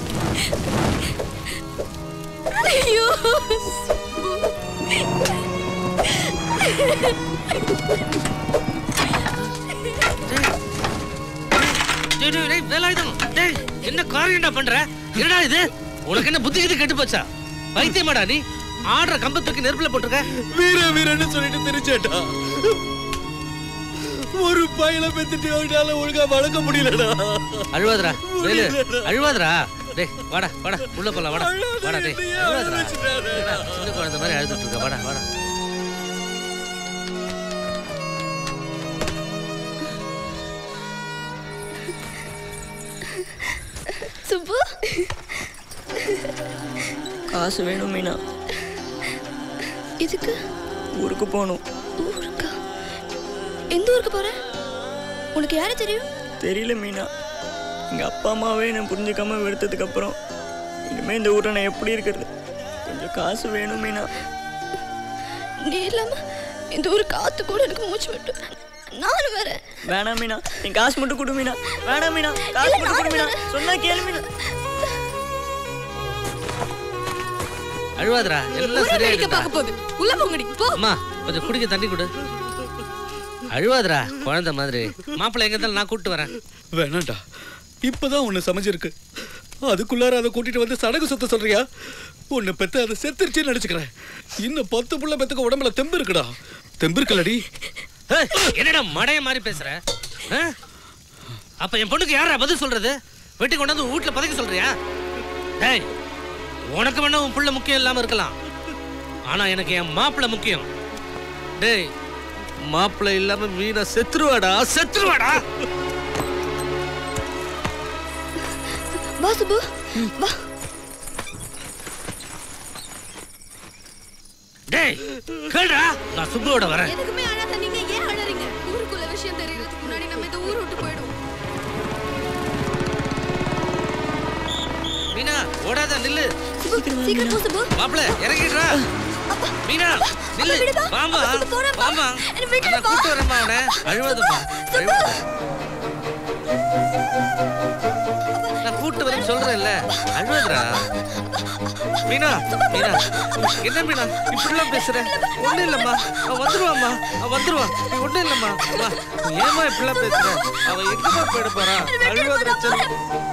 ஐயோ டேய், டேய், டேய், வேலாயுதம் டேய் என்ன காரியம்டா பண்ற என்னடா இது உனக்கு என்ன புத்தி கிட்ட கெட்டு போச்சா பைத்தியமாடா நீ ஆடுற கம்பத்துக்கு நெருப்புல போட்டிருக்க வீர வீரன்னு சொல்லிட்டு தெரிச்சேட்டா ஒரு பையல பெத்துட்டு அவனால ஒழுங்கா வளர்க்க முடியலடா அழுவாதடா வேலு அழுவாதடா டேய் வாடா வாடா உள்ள போலாம் வாடா வாடா டேய் அழுவாதடா என்னடா, சின்ன குழந்தை மாதிரி அழுதுட்டு இருக்க வாடா வாடா சுப்பு காசு வேணும் மீனா இதுக்கு ஊருக்கு போகணும் ஊருக்கா எந்த ஊருக்கு போற உனக்கு யாரு தெரியும் தெரியல மீனா எங்கள் அப்பா அம்மாவே என்னை புரிஞ்சுக்காம வெறுத்ததுக்கு அப்புறம் இனிமே இந்த ஊரில் நான் எப்படி இருக்கிறது கொஞ்சம் காசு வேணும் மீனா நீ இல்லாம இந்த ஊரு காத்து கூட எனக்கு மூச்சு விட்டு நானும் வேற வேணாம் மீனா நீ காசு மட்டும் கொடு மீனா வேணாம் மீனா காசு மட்டும் கொடு மீனா சொன்னா கேளு மீனா அழுவாதடா எல்லாம் வேடிக்கை சரியாயிடும்டா பார்க்க போகுது உள்ள போங்கடி போ அம்மா கொஞ்சம் குடிக்க தண்ணி கொடு அழுவாதடா குழந்தை மாதிரி மாப்பிள்ளை எங்க இருந்தாலும் நான் கூப்பிட்டு வரேன் வேணாம்டா இப்பதான் உன்னை சமைச்சிருக்கு அதுக்குள்ளார அதை கூட்டிட்டு வந்து சடங்கு சுத்த சொல்றியா உன்னை பெத்து அதை செத்துருச்சுன்னு நினைச்சுக்கிறேன் இன்னும் பத்து புள்ள பெத்துக்க உடம்புல தெம்பு இருக்குடா தெம்பு இருக்குல்லடி ஏய், என்னடா மடைய மாதிரி பேசுற ஆ? அப்ப என் பொண்ணுக்கு யாரா பதில் சொல்றது வெட்டி கொண்டாந்து வீட்டுல பதைக்க சொல்றியா டேய் உனக்கு வேணா உன் புள்ள முக்கியம் இல்லாம இருக்கலாம் ஆனா எனக்கு என் மாப்பிள்ளை முக்கியம் டேய் மாப்பிள்ளை இல்லாம மீனா செத்துருவாடா செத்துருவாடா வா சுப்பு வா டேய் கேளுடா நான் சுப்புவோட வரேன் எதுக்குமே அழாத நீங்க ஏன் அழறீங்க ஊருக்குள்ள விஷயம் தெரியறதுக்கு முன்னாடி நம்ம இந்த ஊர் விட்டு போயிடுவோம் மீனா ஓடாத நில்லு சீக்கிரம் போ சுப்பு மாப்பிள்ளை இறங்கிடுறா மீனா நில்லு விடுப்பா. வாமா சுப்பு, போறேன்ப்பா. வாமா என்னை விட்டுடுப்பா. நான் கூட்டு வரேம்மா அவனை அழுவாதம்மா அழுவாத நான் கூட்டு வரேன்னு சொல்றேன்ல அழுவாதடா மீனா மீனா என்ன மீனா இப்படிலாம் பேசுற ஒண்ணும் இல்லம்மா அவன் வந்துருவாம்மா அவன் வந்துருவான் நீ ஒண்ணும் இல்லம்மா வா நீ ஏம்மா இப்படிலாம் பேசுற அவன் எங்கம்மா போயிட போறான் அழுவாதடா சொல்லு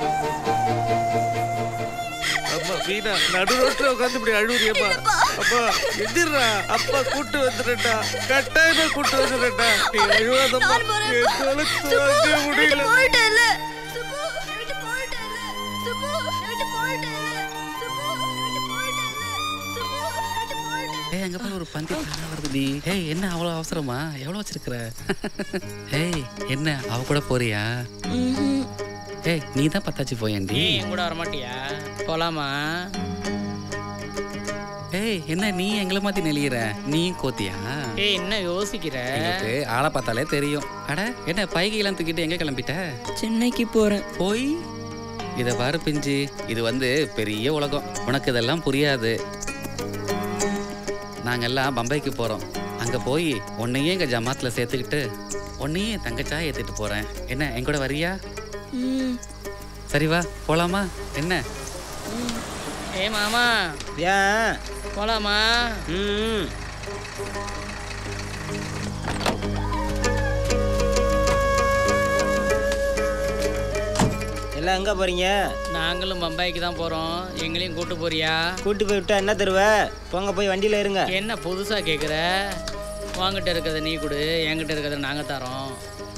அம்மா வீணா நடு ரோட்ல உட்காந்து இப்படி அழுவுறியம்மா அப்பா எதிர்றா அப்பா கூட்டு வந்துடுறா கட்டாயமா கூட்டு வந்துடுறா நீ அழுவாதம்மா என்னால தாங்க முடியல போயிட்டேல்ல சுப்பு நான் விட்டு போயிட்டேல்ல சுப்பு நான் விட்டு போயிட்டேல்ல சுப்பு நான் விட்டு போயிட்டேல்ல சுப்பு நான் விட்டு போயிட்டேன் ஏய் அங்க போய் ஒரு பந்தி தானா வருதுடி ஏய் என்ன அவ்வளோ அவசரமா எவ்வளோ வச்சிருக்கிற ஏய் என்ன அவ கூட போறியா ஏய் நீ தான் பத்தாச்சு போயேன்டி ஏய் என் கூட வரமாட்டியா போலாமா ஏய் என்ன நீ எங்களை மாத்தி நெளியிற நீ கோத்தியா ஏய் என்ன யோசிக்கிற எங்களுக்கு ஆளை பார்த்தாலே தெரியும் அட என்ன பைகையெல்லாம் தூக்கிட்டு எங்க கிளம்பிட்ட சென்னைக்கு போகிறேன் போய் இதை பாரு பிஞ்சு இது வந்து பெரிய உலகம் உனக்கு இதெல்லாம் புரியாது நாங்கெல்லாம் பம்பைக்கு போகிறோம் அங்கே போய் உன்னையே எங்கள் ஜமாத்தில் சேர்த்துக்கிட்டு உன்னையே என் தங்கச்சா ஏற்றிட்டு போகிறேன் என்ன என் கூட வரியா சரி வா போலாமா என்ன ஏ மாமா ஏன் போலாமா ம் எல்லாம் எங்க போறீங்க நாங்களும் பம்பாய்க்கு தான் போறோம் எங்களையும் கூட்டு போறியா கூட்டி போய் விட்டா என்ன தருவ போங்க போய் வண்டியில இருங்க என்ன புதுசா கேக்குற வாங்கிட்ட இருக்கிறத நீ கொடு என்கிட்ட இருக்கிறத நாங்க தரோம்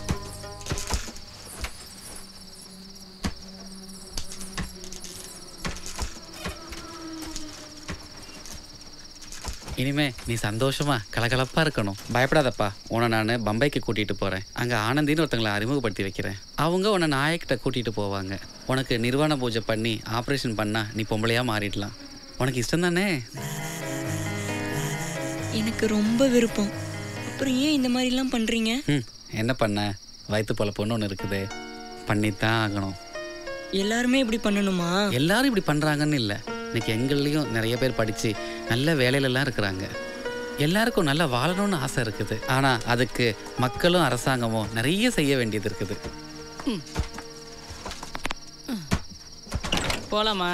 இனிமே நீ சந்தோஷமா கலகலப்பா இருக்கணும் பயப்படாதப்பா உன்னை நான் பம்பைக்கு கூட்டிட்டு போறேன் அங்க ஆனந்தின்னு ஒருத்தங்களை அறிமுகப்படுத்தி வைக்கிறேன் அவங்க உன்னை நாயக்கிட்ட கூட்டிட்டு போவாங்க உனக்கு நிர்வாண பூஜை பண்ணி ஆப்ரேஷன் பண்ணா நீ பொம்பளையா மாறிடலாம் உனக்கு இஷ்டம் தானே எனக்கு ரொம்ப விருப்பம் அப்புறம் ஏன் இந்த மாதிரிலாம் பண்ணுறீங்க ம் என்ன பண்ண வயிற்று போல பொண்ணு ஒன்று இருக்குது பண்ணித்தான் ஆகணும் எல்லாருமே இப்படி பண்ணணுமா எல்லாரும் இப்படி பண்றாங்கன்னு இல்லை இன்னைக்கு எங்கள்லையும் நிறைய பேர் படிச்சு நல்ல வேலையிலலாம் இருக்கிறாங்க எல்லாருக்கும் நல்லா வாழணும்னு ஆசை இருக்குது ஆனா அதுக்கு மக்களும் அரசாங்கமும் நிறைய செய்ய வேண்டியது இருக்குது போலாமா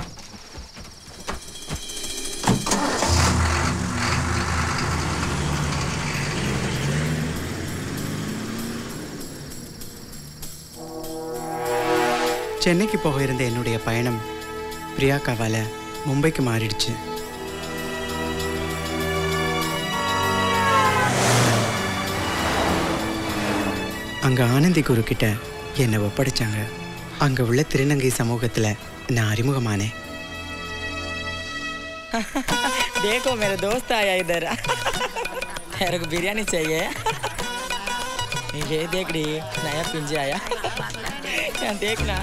சென்னைக்கு போக இருந்த என்னுடைய பயணம் பிரியாக்காவால் மும்பைக்கு மாறிடுச்சு அங்கே ஆனந்தி குரு கிட்ட என்னை ஒப்படைச்சாங்க அங்கே உள்ள திருநங்கை சமூகத்தில் நான் அறிமுகமானேன் देखो मेरा दोस्त आया इधर मेरे को बिरयानी चाहिए ये देख रही नया पिंजे आया यहाँ देखना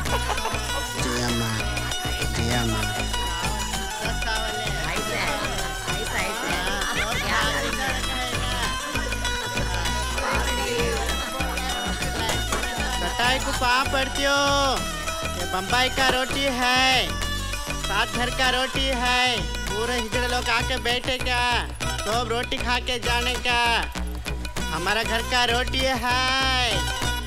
कटाई को कहाँ पड़ती हो ये बम्बई का रोटी है सात घर का रोटी है पूरे हिजड़े लोग आके बैठे क्या सब रोटी खा के जाने का हमारा घर का रोटी है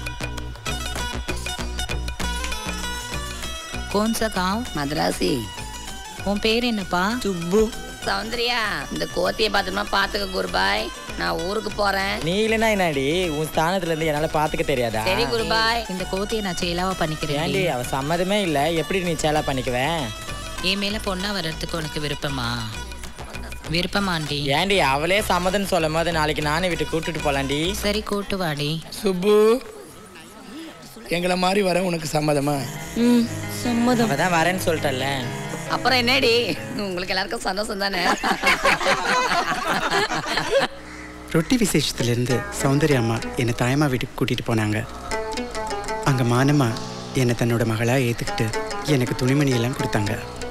कौन सा गांव மதராசி உன் பேர் என்னப்பா சுப்பு சௌந்தர்யா இந்த கோத்தியை பத்திரமா பாத்துக்க குருபாய் நான் ஊருக்கு போறேன் நீ இல்லைன்னா என்னடி உன் ஸ்தானத்துல இருந்து என்னால பாத்துக்க தெரியாதா சரி குருபாய் இந்த கோத்தியை நான் செயலாவா பண்ணிக்கிறேன் ஏண்டி அவ சம்மதமே இல்ல எப்படி நீ சேலா பண்ணிக்குவேன் என் மேல பொண்ணா வர்றதுக்கு உனக்கு விருப்பமா விருப்பமாண்டி ஏண்டி அவளே சம்மதம்னு சொல்லும் போது நாளைக்கு நானே வீட்டு கூட்டிட்டு போலாண்டி சரி கூட்டு வாடி சுப்பு எங்களை மாதிரி வர உனக்கு சம்மதமா ம் சம்மதம் அவதான் வரேன்னு சொல்லிட்டல அப்புறம் என்னடி உங்களுக்கு எல்லாருக்கும் சந்தோஷம் தானே ரொட்டி விசேஷத்துலேருந்து சௌந்தர்யா அம்மா என்னை தாயம்மா வீட்டுக்கு கூட்டிகிட்டு போனாங்க அங்கே மானம்மா என்னை தன்னோட மகளாக ஏற்றுக்கிட்டு எனக்கு துணிமணி எல்லாம் கொடுத்தாங்க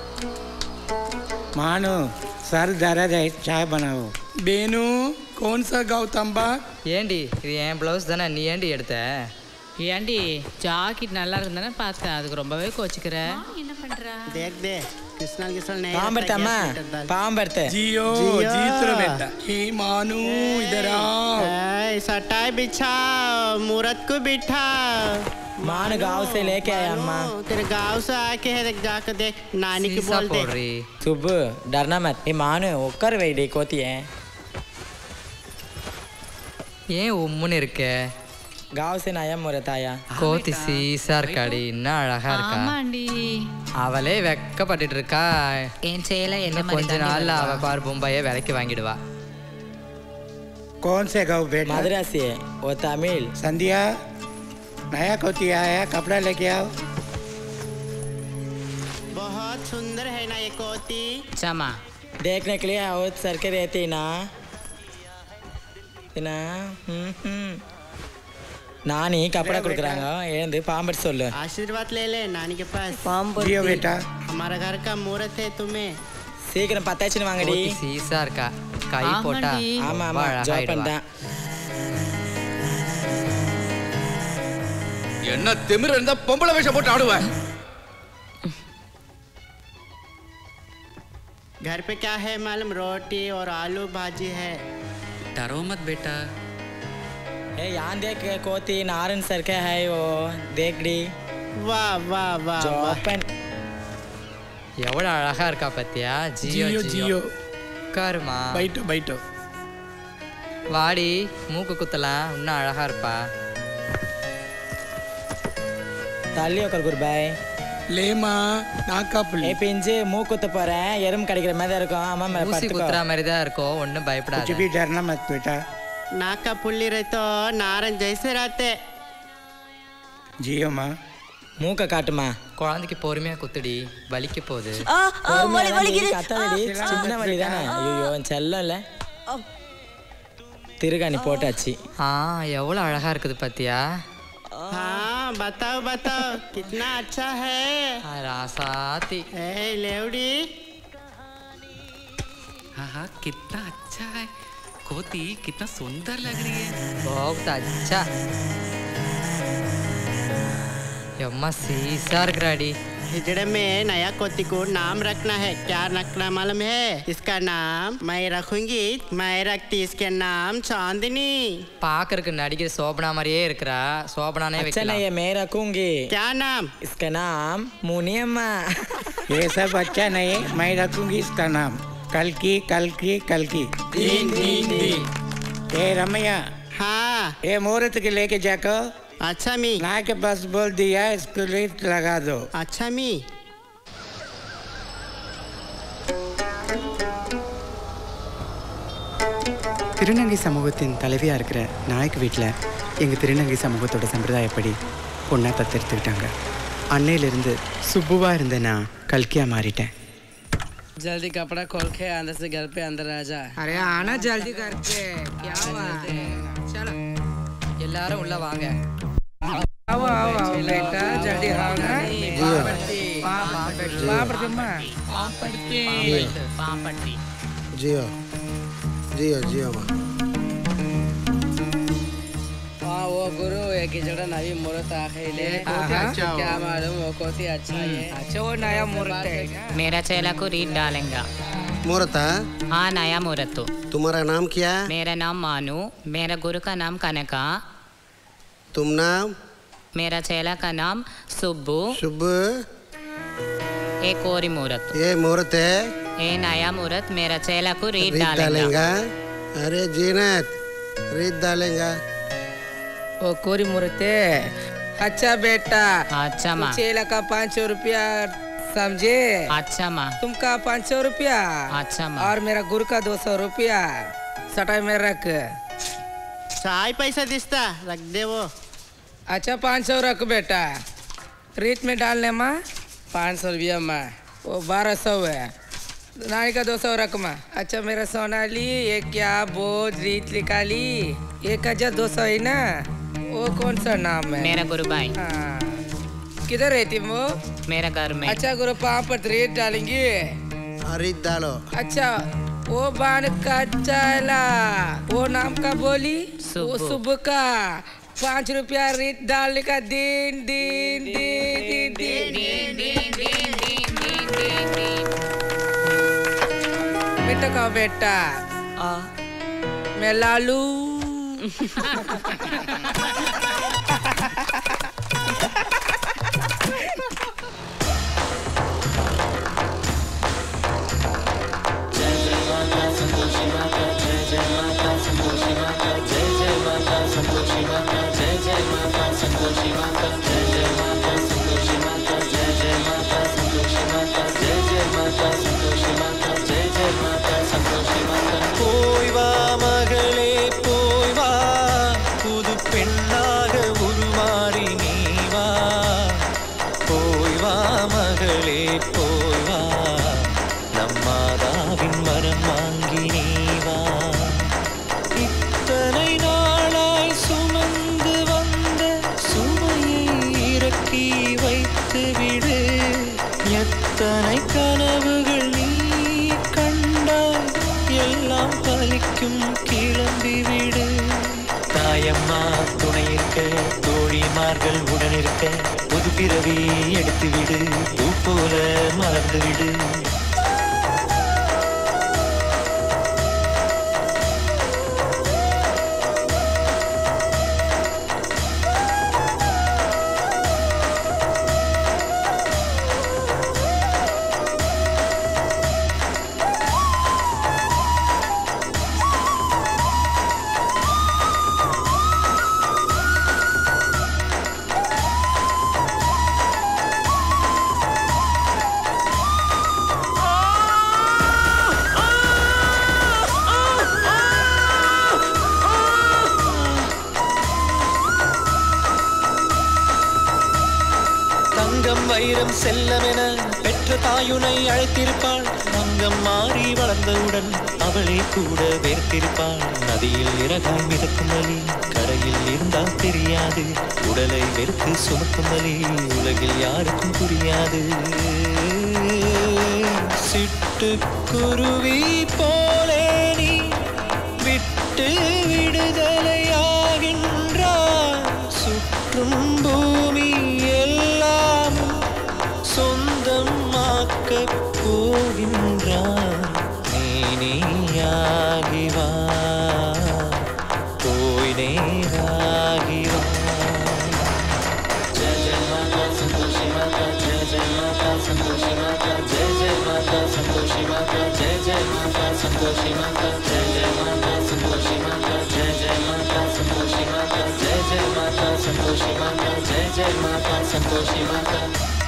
मानो सर दर्द है चाय बनाओ बेनू कौन सा गाँव तंबा ஏண்டி இது என் ப்ளவுஸ் தானே நீ ஏண்டி எடுத்த ஏண்டி ஜாக்கெட் நல்லா இருந்தானே பார்த்தேன் அதுக்கு ரொம்பவே கோச்சிக்கிற என்ன பண்றா देख दे किसना किसना नहीं பாம்பர்த்த அம்மா பாம்பர்த்த जियो जीत रहा बेटा हे मानू इधर आओ सटाई बिछा मूरत को बिठा मानो गांव से लेके आया अम्मा तेरे गांव से आके है देख जाकर देख नानी की शीशा बोल दे फोड़ रही सुबह डरना मत ये मानो உட்கார வைடி கோத்திய ஏன் உம்முன்னு இருக்க गांव से नया मुरत आया கோத்தி சீசா இருக்காடி என்ன அழகா இருக்கா ஆமாண்டி அவளே வெக்கப்பட்டுட்டு இருக்கா என் செயலை என்ன இன்னும் கொஞ்ச நாள்ல அவ பார் மும்பையை விலைக்கு வாங்கிடுவா कौन से गाँव बेटा मद्रासी है वो तमिल संध्या नया कोती आया कपड़ा लेके आओ बहुत सुंदर है ना ये कोती चमा देखने के लिए और सर के रहती ना ना हम्म, हम्म. நானி கப்படா கொடுக்குறாங்க எழுந்து பாம்பட்டு சொல்லு आशीर्वाद ले ले नानी के पास जियो बेटा हमारा घर का मुहूर्त है तुम्हें சீக்கிரம் பத்தாச்சுன்னு வாங்கடி சீசா இருக்கா கை போட்டா ஆமாண்டி. ஆமா ஆமா ஜோப்பன் தான் என்ன திமிர் இருந்தா பொம்பளை வேஷம் போட்டு ஆடுவேன் घर पे क्या है मालूम रोटी और आलू भाजी है डरो मत बेटा ए यहाँ देख कोती नारन सर का है वो देख डी वाह वाह वाह ஜோப்பன் எவ்வளோ அழகா இருக்கா பத்தியா ஜியோ जियो ஜியோ जियो உட்காருமா बैठो बैठो வாடி மூக்கு குத்தலாம் இன்னும் அழகா இருப்பா தள்ளி உட்கார் குருபாய் லேமா நாக்கா ஏ பிஞ்சு மூக்கு குத்த போறேன் எறும்பு கிடைக்கிற மாதிரி தான் இருக்கும் அம்மா மேல ஊசி குத்துற மாதிரி தான் இருக்கும் ஒன்றும் कुछ பயப்படாத भी डरना मत बेटा नाक का पुल्ली रहे तो नारन जैसे रहते जियो माँ மூக்க காட்டுமா குழந்தைக்கு பொறுமையா குத்துடி வலிக்க போகுது ஆ, ஆ, வலி, வலிக்குது. கத்தாதடி ஆ, சின்ன வலி தானே ஐயோ செல்லம் இல்ல திருகாணி போட்டாச்சு ஆ எவ்வளோ அழகா இருக்குது பாத்தியா हाँ बताओ बताओ कितना अच्छा है ராசாத்தி ए लेवड़ी हाँ हाँ कितना अच्छा है कोती कितना सुंदर लग रही है बहुत अच्छा எம்மா சீசா இருக்கிறாடி हिजड़े में नया कोती को नाम रखना है क्या रखना मालूम है इसका नाम मैं रखूंगी मैं रखती इसके नाम चांदनी பாக்கறதுக்கு நடிகர் சோபனா மாதிரியே இருக்கிறா சோபனானே अच्छा வைக்கலாம் नहीं है मैं रखूंगी क्या नाम इसका नाम मुनियम्मा ये सब अच्छा नहीं मैं रखूंगी इसका नाम कल की कल की कल की दीन, दीन, दीन। ए रमैया हाँ ये मुहूर्त के लेके जाकर अच्छा मी ना के बस बोल दिया इसको लिफ्ट लगा दो अच्छा मी திருநங்கை சமூகத்தின் தலைவியாக இருக்கிற நாயக் வீட்டில் எங்கள் திருநங்கை சமூகத்தோட சம்பிரதாயப்படி பொண்ணாக தத்தெடுத்துக்கிட்டாங்க அன்னையிலிருந்து சுப்புவாக இருந்த நான் கல்கியாக மாறிட்டேன் जल्दी कपड़ा खोल के अंदर से घर पे अंदर आ जा अरे आना जल्दी करके क्या बात है चलो எல்லாரும் உள்ள வாங்க आओ आओ आओ बेटा जल्दी आओ ना பாப்படுமா जियो जियो जियो माँ हाँ वो गुरु एक ही जगह नवी मुहूर्त आखिले क्या मालूम वो कोती अच्छा है अच्छा वो नया मुहूर्त है मेरा चेला को रीत डालेगा मुहूर्त है? हाँ नया मुहूर्त तुम्हारा नाम क्या है मेरा नाम मानू मेरा गुरु का नाम कनका तुम नाम मेरा चेला का नाम सुब्बू शुभ एक और मुहूर्त ये मुहूर्त है ये नया मुहूर्त मेरा चेला को रीत रीत डालेगा डालेगा अरे जीनत रीत डालेगा वो कोरी मुहूर्त है अच्छा बेटा अच्छा माँ चेला का पाँच सौ रुपया समझे अच्छा माँ तुमका पाँच सौ रुपया अच्छा माँ और मेरा गुरु का दो सौ रुपया सटाई में रख चाय पैसा दिस्ता रख दे वो अच्छा पाँच सौ रख बेटा रीत में डालने माँ पाँच सौ रुपया माँ वो बारह सौ है नानी का दो सौ रख माँ अच्छा मेरा सोनाली ये क्या बोझ रीत निकाली एक हजार दो सौ है ना वो कौन सा नाम है मेरा गुरु भाई हाँ किधर रहती वो मेरा घर में अच्छा गुरु पाँव पर रेत डालेंगे हाँ, रीत डालो अच्छा वो बाण का चला वो नाम का बोली वो सुबह का पाँच रुपया रेत डालने का दिन दिन दिन दिन दिन दिन बेटा का बेटा मैं लालू போய் வா மகளே போய் வா புது பெண்ணாக உருமாறி நீ வா போய் வா மகளே போய் வா நம் மாதாவின் மரம் வாங்கி நீ வா இத்தனை நாளாய் சுமந்து வந்த சுமையை இறக்கி வைத்து விடு எத்தனை கனவுகள் நீ கண்டாய் எல்லாம் பலிக்கும் கிளம்பி விடு தாயம்மா துணை இருக்க தோழிமார்கள் உடன் இருக்க புது பிறவி எடுத்து விடு பூ போல மறந்து விடு தங்கம் வைரம் செல்லமென பெற்ற தாயுனை அழைத்திருப்பாள் அங்கம் மாறி வளர்ந்தவுடன் அவளே கூட வேர்த்திருப்பாள் நதியில் இறகாய் மிதக்கும் வழி கரையில் இருந்தால் தெரியாது உடலை வெறுத்து சுமக்கும் வழி உலகில் யாருக்கும் புரியாது சிட்டுக்குருவி போலே நீ விட்டு விடுதலையாகின்றாய் சுற்றும் பூமி எல்லாம் சொந்த போகின்றாய் நீ நீயாகி வா போய் நேராகி வா ஜெய ஜெய மாதா சந்தோஷி மாதா ஜெய ஜெய மாதா சந்தோஷி மாதா ஜெய ஜெய மாதா சந்தோஷி மாதா ஜெய ஜெய மாதா சந்தோஷி மாதா ஜெய ஜெய மாதா சந்தோஷி மாதா ஜெய ஜெய மாதா சந்தோஷி மாதா ஜெய ஜெய மாதா சந்தோஷி மாதா ஜெய ஜெய மாதா சந்தோஷி மாதா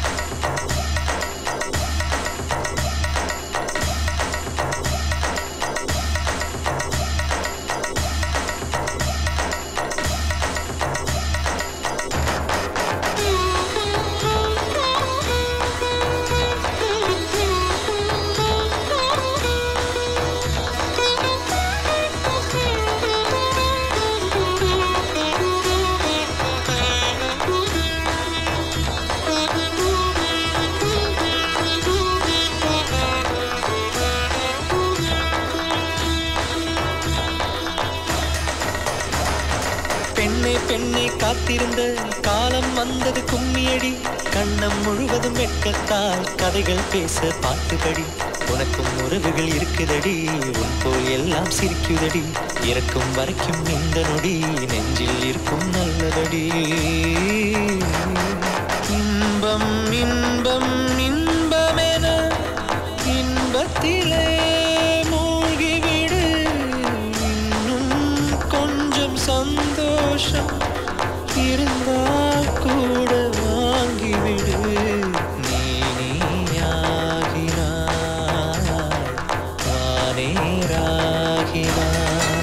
பெண்ணே பெண்ணே காத்திருந்த காலம் வந்தது கும்மியடி கண்ணம் முழுவதும் வெட்கத்தால் கதைகள் பேச பாட்டுபடி உனக்கும் உறவுகள் இருக்குதடி உன் போல் எல்லாம் சிரிக்குதடி இறக்கும் வரைக்கும் இந்த நொடி நெஞ்சில் இருக்கும் நல்லதடி இன்பம் இன்பம் இன்பமென இன்பத்திலே மூழ்கிவிடு இன்னும் கொஞ்சம் சந்தோஷம் இருந்தால் கூட வாங்கிவிடு நீ நீயாகினாய் வானேராகினாய்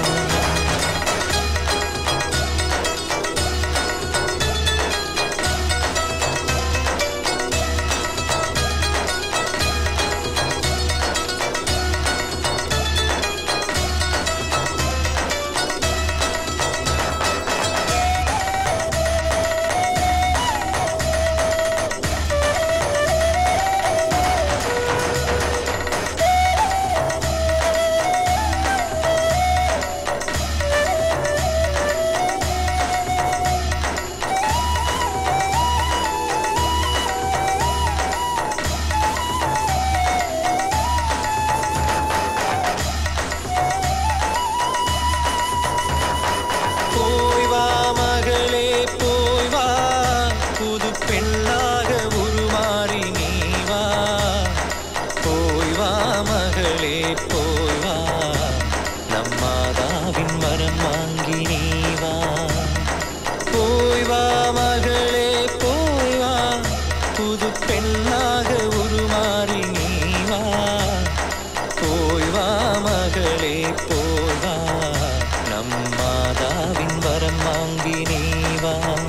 போய் வா மகளே போய் வா புது பெண்ணாக உருமாறி நீ வா போய் வா மகளே போய் வா நம் மாதாவின் வரம் வாங்கி நீ வா போய் வா மகளே போய் வா புது பெண்ணாக உருமாறி நீ வா போய் வா மகளே போய் வா நம் மாதாவின் வரம் வாங்கி நீ வா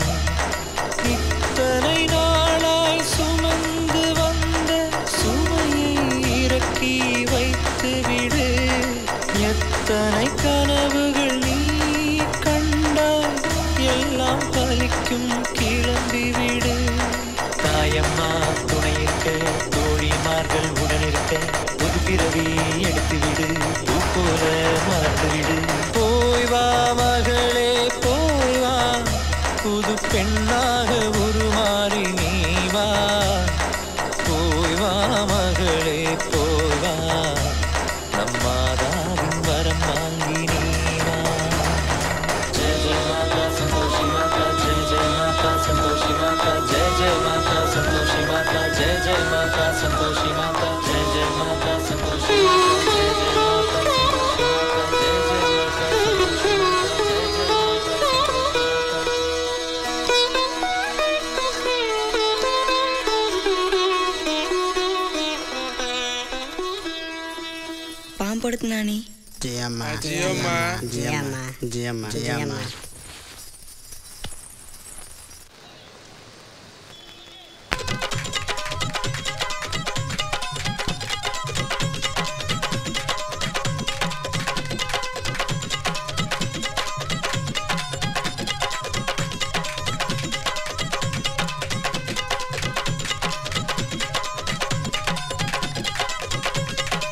இத்தனை நாளாய் சுமந்து வந்த சுமையை இறக்கி வைத்து விடு எத்தனை கனவுகள் நீ கண்டாய் எல்லாம் பலிக்கும் கிளம்பி விடு தாயம்மா துணையிருக்க தோழிமார்கள் உடனிருக்க புது பிறவி எடுத்து விடு பூ போல மறந்து விடு போய் வா மகளே போய் வா புது பெண்ணாக உருமாறி நீ வா போய் வா மகளே போய் வா நம் மாதாவின் வரம் வாங்கி நீ வா ஜெய ஜெய மாதா சந்தோஷி மாதா ஜெய ஜெய மாதா சந்தோஷி மாதா ஜெய ஜெய மாதா சந்தோஷி மாதா ஜெய ஜெய மாதா சந்தோஷி மாதா ஜெய ஜெய மாதா சந்தோஷி மாதா ஜெய ஜெய மாதா சந்தோஷி மாதா ஜெய ஜெய மாதா சந்தோஷி மாதா పాంపడుతు నాని జయమ్మ జయమ్మ. జయమ్మ జయమ్మ జయమ్మ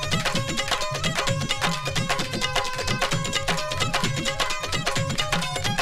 ஜெய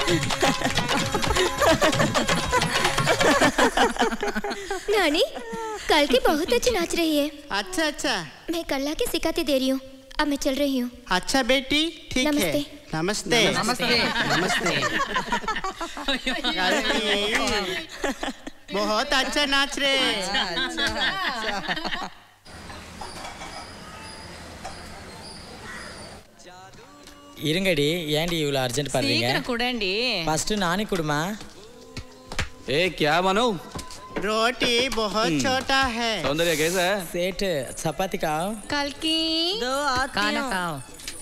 नानी कल की बहुत अच्छी नाच रही है अच्छा अच्छा मैं कल्ला के सिखाती दे रही हूँ अब मैं चल रही हूँ अच्छा बेटी ठीक है नमस्ते। नमस्ते नमस्ते। नमस्ते कल्की, बहुत अच्छा नाच रहे இருங்கடி ஏன்டி இவ்வளோ அர்ஜென்ட் பண்றீங்க சீக்கிரம் குடேண்டி ஃபர்ஸ்ட் நானே கொடுமா ए क्या मानो रोटी बहुत छोटा है सौंदर्य कैसा है सेठ சப்பாத்தி காவ் கல்கி दो खाना खाओ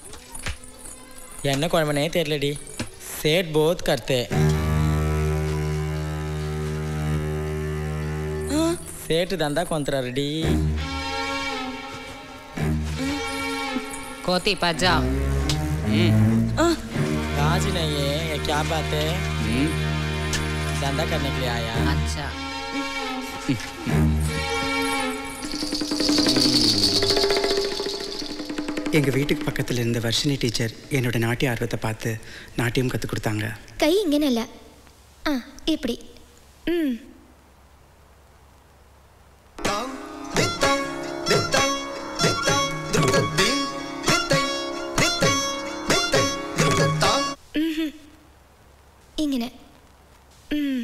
என்ன குழம்புனே தெரியலடி சேட் போத் கர்த்தே सेठ धंधा కొంతరారుడి कोती पा जाओ राजी नहीं है ये क्या बात है धंधा करने के लिए आया अच्छा எங்கள் வீட்டுக்கு பக்கத்தில் இருந்த வர்ஷினி டீச்சர் என்னோட நாட்டிய ஆர்வத்தை பார்த்து நாட்டியம் கற்றுக் கொடுத்தாங்க கை இங்கே நல்ல ஆ இப்படி ம் ம்ஹும். இങ്ങനെ ம்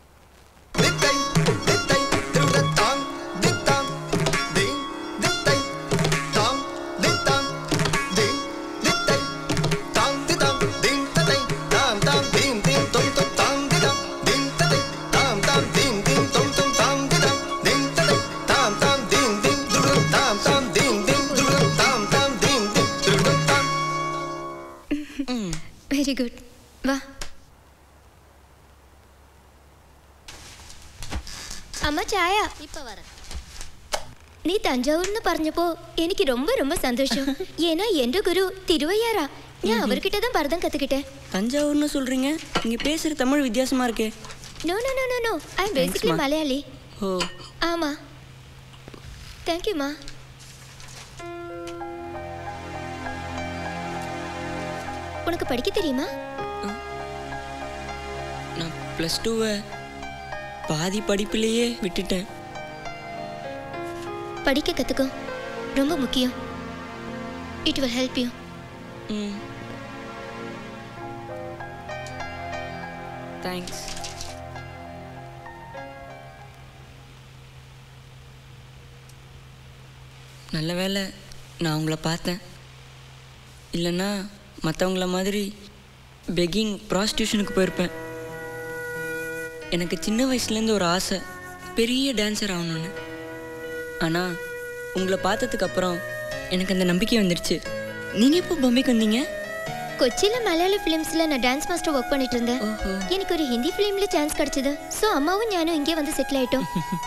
വെരി ഗുഡ് വാ അമ്മ ചായ ഇപ്പൊ വര നീ തഞ്ചാവൂർന്ന് പറഞ്ഞപ്പോ എനിക്ക് ரொம்ப ரொம்ப சந்தோஷம் ஏன்னா என்ற குரு திருவையாரா நான் அவர்கிட்ட தான் பரதம் கத்துக்கிட்டேன் தஞ்சாவூர்னு சொல்றீங்க நீங்க பேசுற தமிழ் வித்தியாசமா இருக்கே no no no no no I am basically Thanks, ma. Malayali ஓ ஆமா தேங்க்யூம்மா உனக்கு படிக்க தெரியுமா நான் ப்ளஸ் டூவை பாதி படிப்பிலேயே விட்டுட்டேன் படிக்க கத்துக்கோ ரொம்ப முக்கியம் it will help you hmm thanks நல்ல வேளை நான் உங்களை பார்த்தேன் இல்லைன்னா மற்றவங்கள மாதிரி பெக்கிங் ப்ராஸ்டியூஷனுக்கு போயிருப்பேன் எனக்கு சின்ன வயசுலேருந்து ஒரு ஆசை பெரிய டான்ஸர் ஆகணும்னு ஆனால் உங்களை பார்த்ததுக்கு அப்புறம் எனக்கு அந்த நம்பிக்கை வந்துடுச்சு நீங்கள் எப்போ பம்பைக்கு வந்தீங்க கொச்சியில மலையாள ஃபிலிம்ஸ்ல நான் டான்ஸ் மாஸ்டர் ஒர்க் பண்ணிட்டு இருந்தேன் எனக்கு ஒரு ஹிந்தி ஃபிலிம்ல சான்ஸ் கிடைச்சது ஸோ அம்மாவும் ஞானும் இங்கே வந்து செட்டில் ஆயிட்டோம்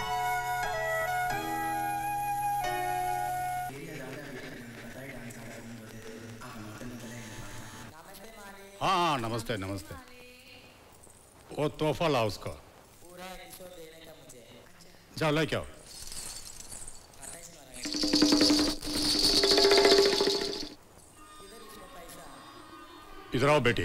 हाँ हाँ नमस्ते नमस्ते वो तोहफा ला उसका जाओ लेके आओ इधर आओ बेटी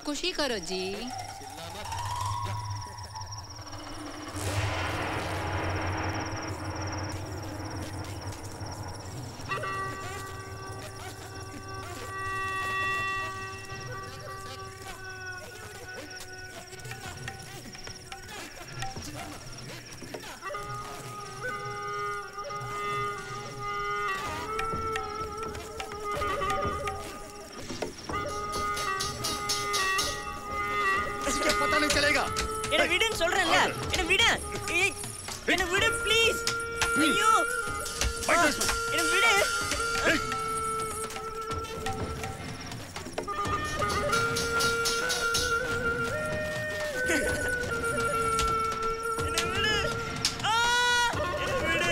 खुशी करो जी पता नहीं चलेगा என்ன விடுன்னு சொல்றேன்ல என்ன விடு ஏய், என்ன விடு ப்ளீஸ் ஐயோ ஆ, என்ன விடு என்ன விடு ஆ, என்ன விடு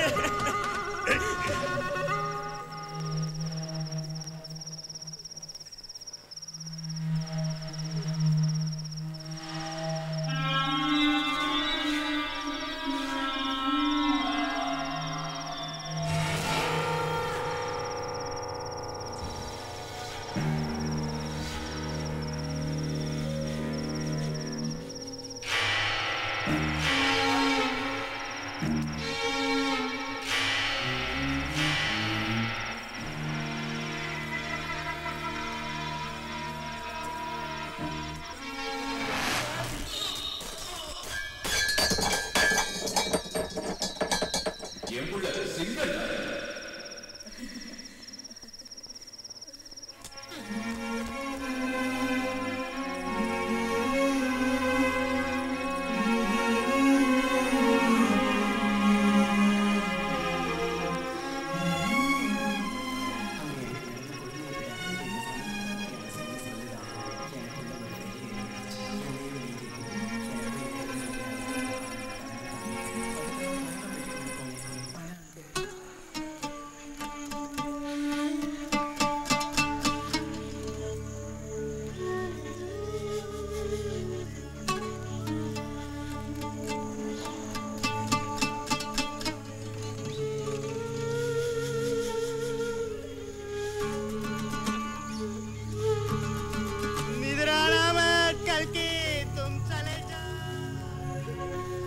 निद्राना मत कल की तुम चले जाओ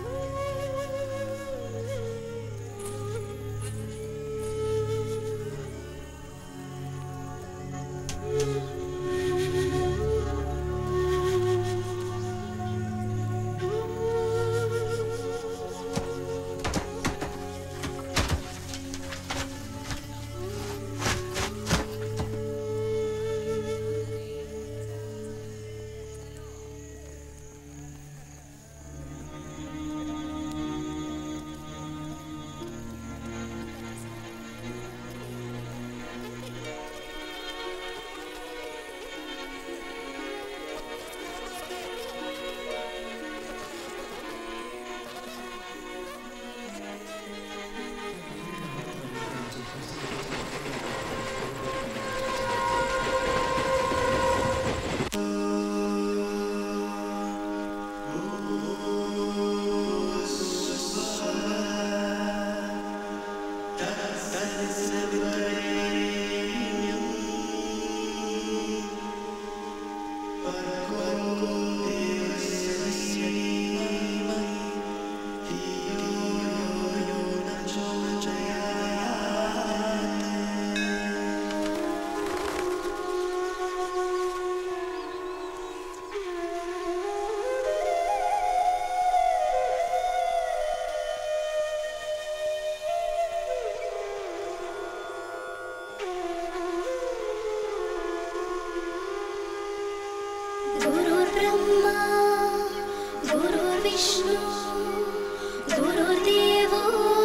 गुरुर्ब्रह्मा गुरुर्विष्णु गुरुर्देवो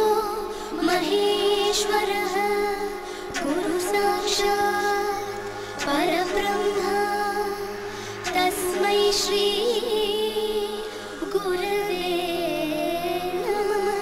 महेश्वरः गुरु साक्षात् परब्रह्मा तस्मै श्री गुरवे नमः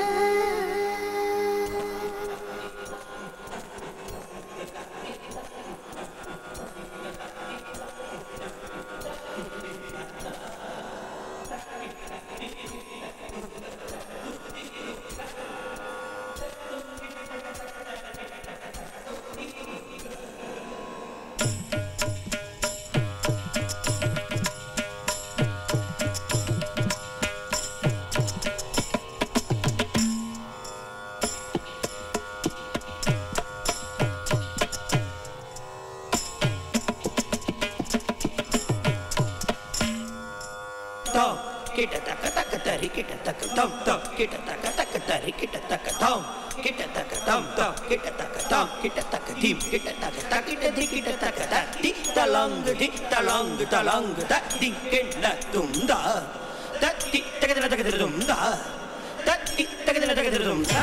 கிட்ட தக்க தக்க தரி கிட்ட தக்க தம் தம் கிட்ட தக்க தக்க தரி கிட்ட தக்க தம் கிட்ட தக்க தம் தம் கிட்ட தக்க தம் கிட்ட தக்க தீம் கிட்ட தக்க த கிட்ட தி கிட்ட தக்க த தி தலங் தி தலங் தலங் த தி கிண்ண துந்தா தத்தி தகதன தகதரும் தா தத்தி தகதன தகதரும் தா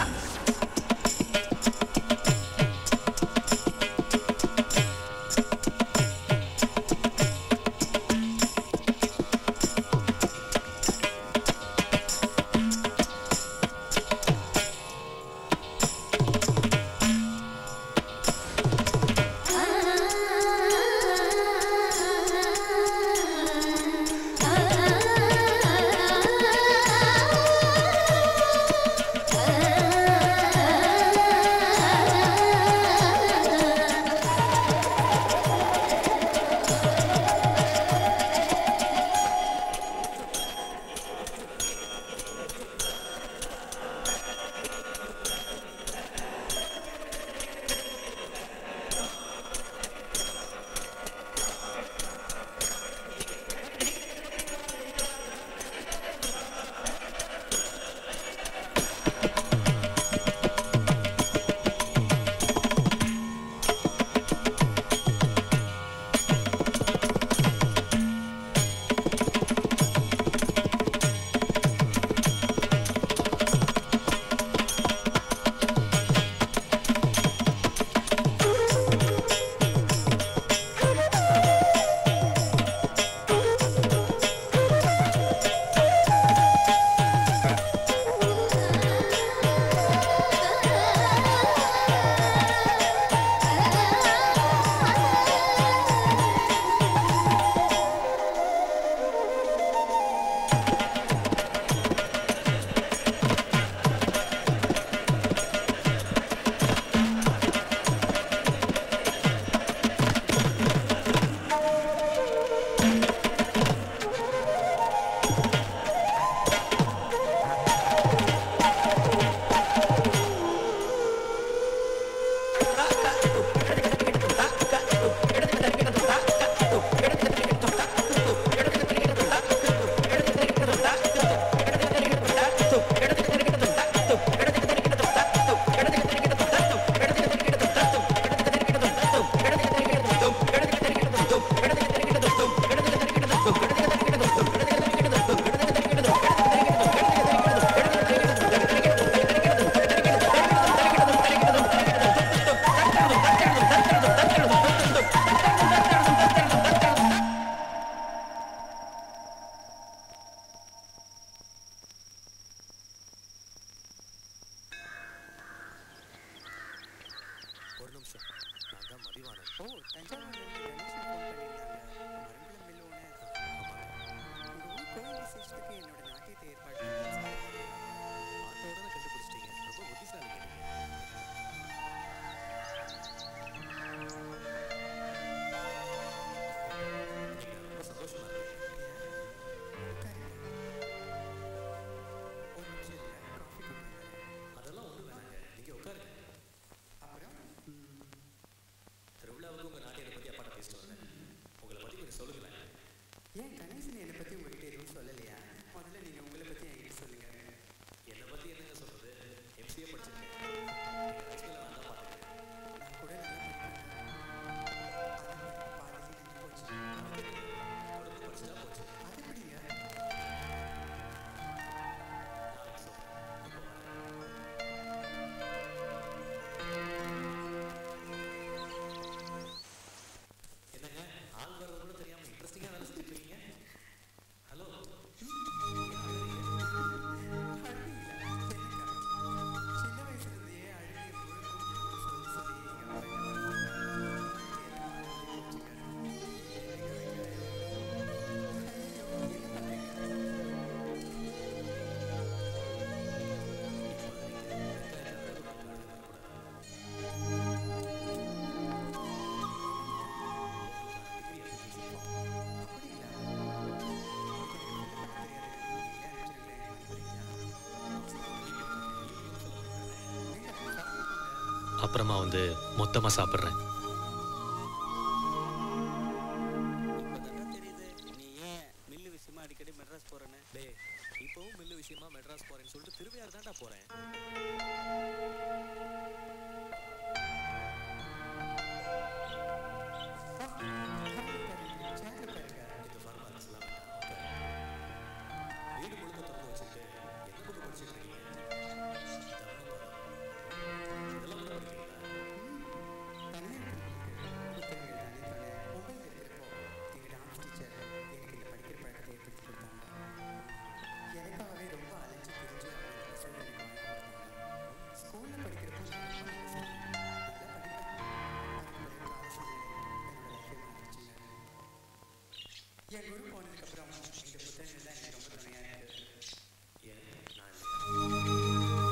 ஒரு நிமிஷம் நான் தான் மதிவானன் ஓ தஞ்சாவூர்ல இருந்து கணேசன் ஃபோன் பண்ணியிருந்தாங்க மருங்குளம் மில் ஓனர் உங்க ஊர் கோயில் விசேஷத்துக்கு என்னோட நாட்டியத்தை ஏற்பாடு ஆட்டோட கண்டுபிடிச்சிட்டீங்க ரொம்ப புத்திசாலிங்க நீங்க நீங்க ரொம்ப சந்தோஷமா இருக்கீங்க ஒரு நிமிஷம் இல்ல காஃபி அதெல்லாம் ஒண்ணு வேணாங்க நீங்க உட்காருங்க அப்புறம் திருவிழாவுக்கு உங்க நாட்டியத்தை பத்தி அப்பாட்ட பேசிட்டு வந்தேன் உங்களை பத்தி கொஞ்சம் சொல்லுங்களேன் ஏன் கணேசன் என்னை பத்தி உங்ககிட்ட எதுவும் சொல்லலையா முதல்ல நீங்க உங்களை பத்தி என்கிட்ட சொல்லுங்க என்னை பத்தி என்னங்க சொல்றது எம்சிஏ படிச்சிருக்கேன் எங்க ஹைஸ்கூல்ல நான் தான் பார்த்துருக்கேன் நான் கூட நல்லா படிச்சிட்டா போச்சு அது எப்படிங்க நாளைக்கு சொல்றேன் இப்போ வரேன் என்னங்க ஆள் வர்றது கூட தெரியாம இன்ட்ரெஸ்டிங்கா வேலை செஞ்சுட்டு இருக்கீங்க ஹலோ சின்ன வயசுல இருந்தே அழுகை அப்புறமா வந்து மொத்தமா சாப்பிட்றேன் நீ ஏன் மில்லு விஷயமா அடிக்கடி அடிக்கடி மெட்ராஸ் போறேன்னு டேய் இப்போவும் மில்லு விஷயமா மெட்ராஸ் போறேன்னு சொல்லிட்டு திருவையார் தான்டா போறேன் இந்த pharmacies எல்லாம் வேண்டாம். உட்காரு. வீடு முழுக்க திறந்து வச்சுட்டு என்ன புக்கு படிச்சிட்டு இருக்கீங்க இதெல்லாம் கூட படிக்கிறீங்களா என் குரு போனதுக்கு அப்புறம் இந்த புத்தகங்கள் தான் எனக்கு ரொம்ப துணையா இருக்கு ஏன் நான்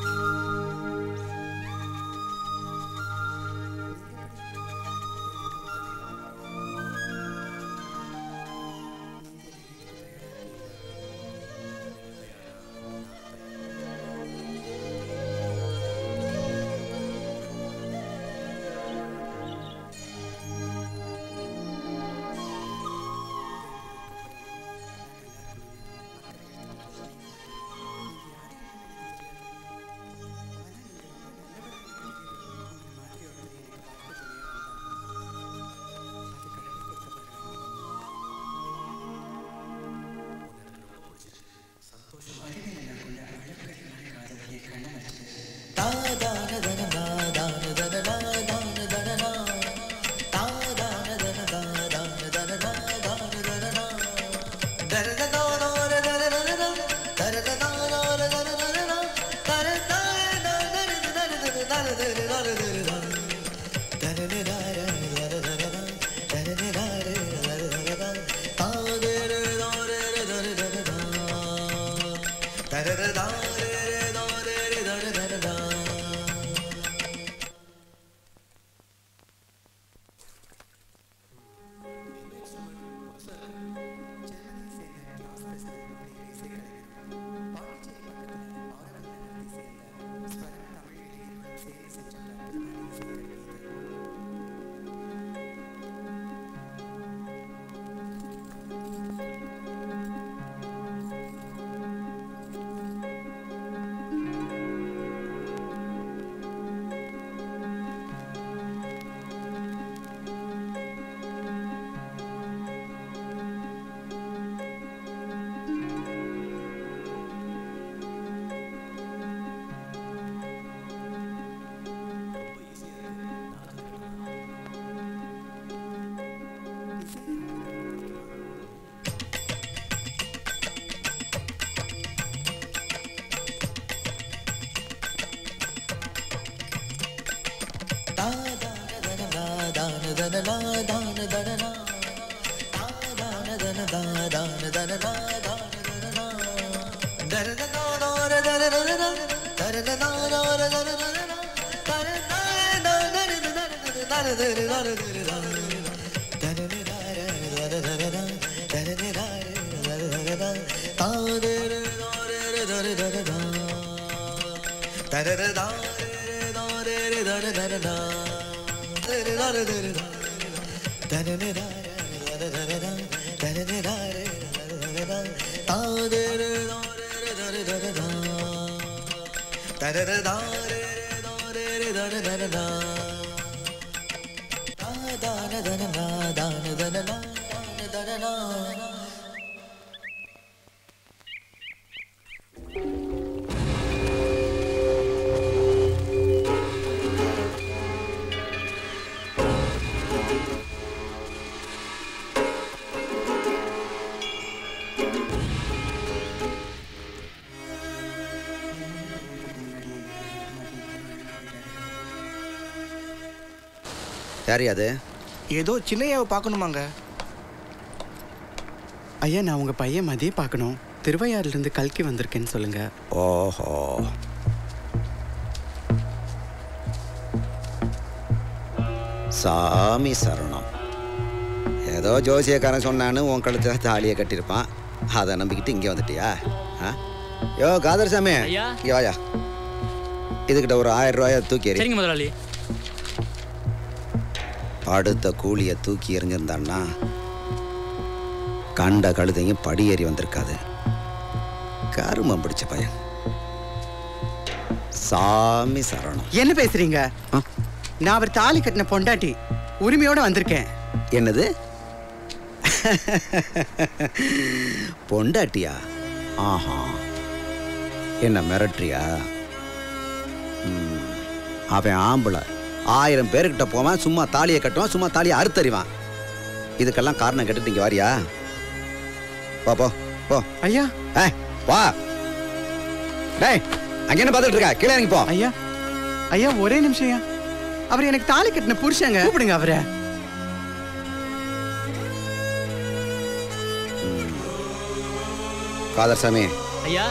யார் அது ஏதோ சின்னையாவை பார்க்கணுமாங்க ஐயா நான் உங்க பையன் மதிய பார்க்கணும் திருவையாறுல இருந்து கல்கி வந்திருக்கேன்னு சொல்லுங்க ஓஹோ சாமி சரணம் ஏதோ ஜோசியக்காரன் சொன்னான்னு உன் கழுத்தில் தாலியை கட்டியிருப்பான் அதை நம்பிக்கிட்டு இங்கே வந்துட்டியா ஆ யோ காதர் சாமி ஐயா. இங்கே வாயா இதுகிட்ட ஒரு ஆயிரம் ரூபாயை தூக்கி எறி சரிங்க முதலாளி அடுத்த கூலியை தூக்கி எறிஞ்சிருந்தான்னா கண்ட கழுதையும் படியேறி வந்திருக்காது கருமம் பிடிச்ச பையன் சாமி சரணம் என்ன பேசுறீங்க நான் அவர் தாலி கட்டின பொண்டாட்டி உரிமையோட வந்திருக்கேன் என்னது பொண்டாட்டியா ஆஹா என்ன மிரட்டுறியா ம், அவன் ஆம்பளை ஆயிரம் பேர்கிட்ட போவான் சும்மா தாலியை கட்டுவான் சும்மா தாலியை அறுத்தறிவான் இதுக்கெல்லாம் காரணம் கேட்டுட்டு இங்க வாரியா போ போ போ ஐயா ஏ வா டேய் அங்க என்ன பார்த்துட்டு இருக்க கீழே இறங்கி போ ஐயா ஐயா ஒரே நிமிஷம் ஐயா அவர் எனக்கு தாலி கட்டின புருஷங்க கூப்பிடுங்க அவரை காதர் சாமி ஐயா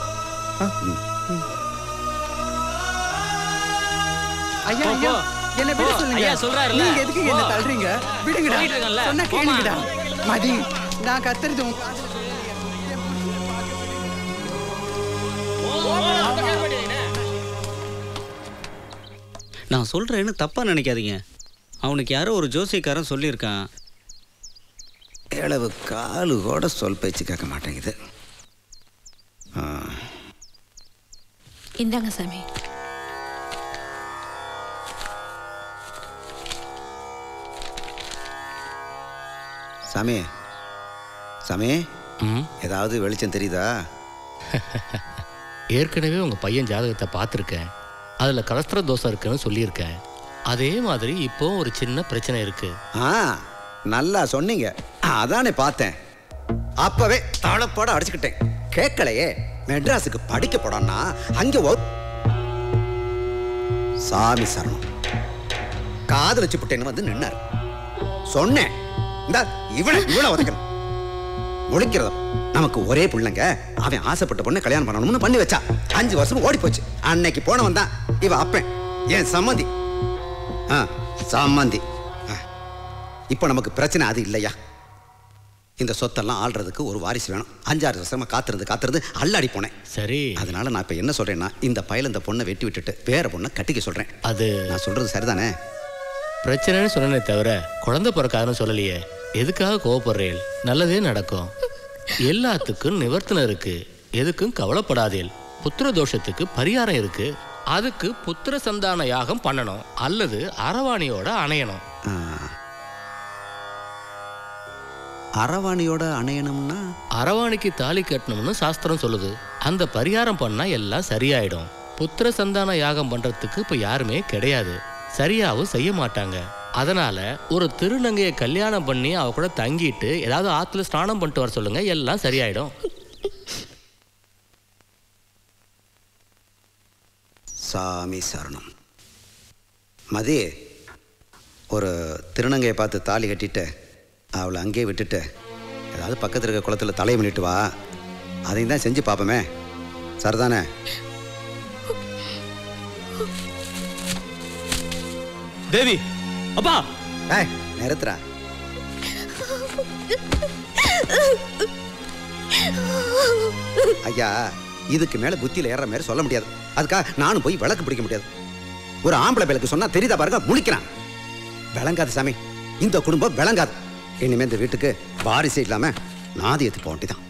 ஐயா போ, ஐயா போ. என்ன விட போ. சொல்லுங்க ஐயா சொல்றாருல்ல. நீங்க எதுக்கு என்ன போ. தள்ளுறீங்க விடுங்கடா சொல்லிட்டு இருக்கேன்ல. சொன்னா போம்மா. கேளுங்கடா மதி நான் கத்துறது உன் நான் சொல்கிறேன்னு தப்பாக நினைக்காதீங்க அவனுக்கு யாரோ ஒரு ஜோசியக்காரன் சொல்லியிருக்கான் இளவு காலு கூட சொல் பேச்சு கேட்க மாட்டேங்குது ஆ, இந்தாங்க சாமி சாமி சாமி ஏதாவது வெளிச்சம் தெரியுதா ஏற்கனவே உங்கள் பையன் ஜாதகத்தை பார்த்துருக்கேன் அதில் கலஸ்திர தோஷம் இருக்குன்னு சொல்லியிருக்கேன் அதே மாதிரி இப்போ ஒரு சின்ன பிரச்சனை இருக்கு ஆ நல்லா சொன்னீங்க அதானே பார்த்தேன் அப்பவே தாளப்பாட அடிச்சுக்கிட்டேன் கேட்கலையே மெட்ராஸுக்கு படிக்க போடான்னா அங்க ஒரு சாமி சரணம் காதலிச்சு புட்டேன்னு வந்து நின்னார் சொன்னேன் இந்த இவனை இவனை உதைக்கணும் முழிக்கிறதும் நமக்கு ஒரே பிள்ளைங்க அவன் ஆசைப்பட்ட பொண்ணை கல்யாணம் பண்ணணும்னு பண்ணி வச்சா அஞ்சு வருஷம் ஓடி போச்சு அன்னைக்கு போனவன் தான் இவ அப்பன் என் சம்மந்தி ஆ சம்மந்தி ஆ. இப்போ நமக்கு பிரச்சனை அது இல்லையா இந்த சொத்தெல்லாம் ஆள்றதுக்கு ஒரு வாரிசு வேணும் அஞ்சாறு வருஷமா காத்திருந்து காத்திருந்து அல்லாடி போனேன் சரி அதனால நான் இப்போ என்ன சொல்றேன்னா இந்த பயல இந்த பொண்ணை வெட்டி விட்டுட்டு வேற பொண்ணை கட்டிக்க சொல்றேன் அது நான் சொல்றது சரிதானே பிரச்சனைன்னு சொன்னனே தவிர குழந்தை பிறக்காதுன்னு சொல்லலையே எதுக்காக கோவப்படுறேன் நல்லதே நடக்கும் எல்லாத்துக்கும் நிவர்த்தனை இருக்கு எதுக்கும் கவலைப்படாதேல் புத்திர தோஷத்துக்கு பரிகாரம் இருக்கு அதுக்கு புத்திர சந்தான யாகம் பண்ணணும் அல்லது அரவாணியோட அணையணும் ஆ. அரவாணியோட அணையணும்னா அரவாணிக்கு தாலி கட்டணும்னு சாஸ்திரம் சொல்லுது அந்த பரிகாரம் பண்ணா எல்லாம் சரியாயிடும் புத்திர சந்தான யாகம் பண்றதுக்கு இப்ப யாருமே கிடையாது சரியாவும் செய்ய மாட்டாங்க அதனால ஒரு திருநங்கையை கல்யாணம் பண்ணி அவ கூட தங்கிட்டு ஏதாவது ஆத்துல ஸ்நானம் பண்ணிட்டு வர சொல்லுங்க எல்லாம் சரியாயிடும் சாமி சரணம் மதி ஒரு திருநங்கையை பார்த்து தாலி கட்டிட்டு அவளை அங்கேயே விட்டுட்டு ஏதாவது பக்கத்தில் இருக்க குளத்துல தலையை பண்ணிட்டு வா அதையும் தான் செஞ்சு பார்ப்போமே சரிதானே தேவி அப்பா ஏய் நிறுத்துறா ஐயா இதுக்கு மேல புத்தியில ஏற மாதிரி சொல்ல முடியாது அதுக்காக நானும் போய் விளக்கு பிடிக்க முடியாது ஒரு ஆம்பளை பிள்ளைக்கு சொன்னா தெரியுதா பாருங்க முழிக்கிறான் விளங்காது சாமி இந்த குடும்பம் விளங்காது இனிமே இந்த வீட்டுக்கு வாரிசே இல்லாம நாதி ஏத்தி போக வேண்டியதான்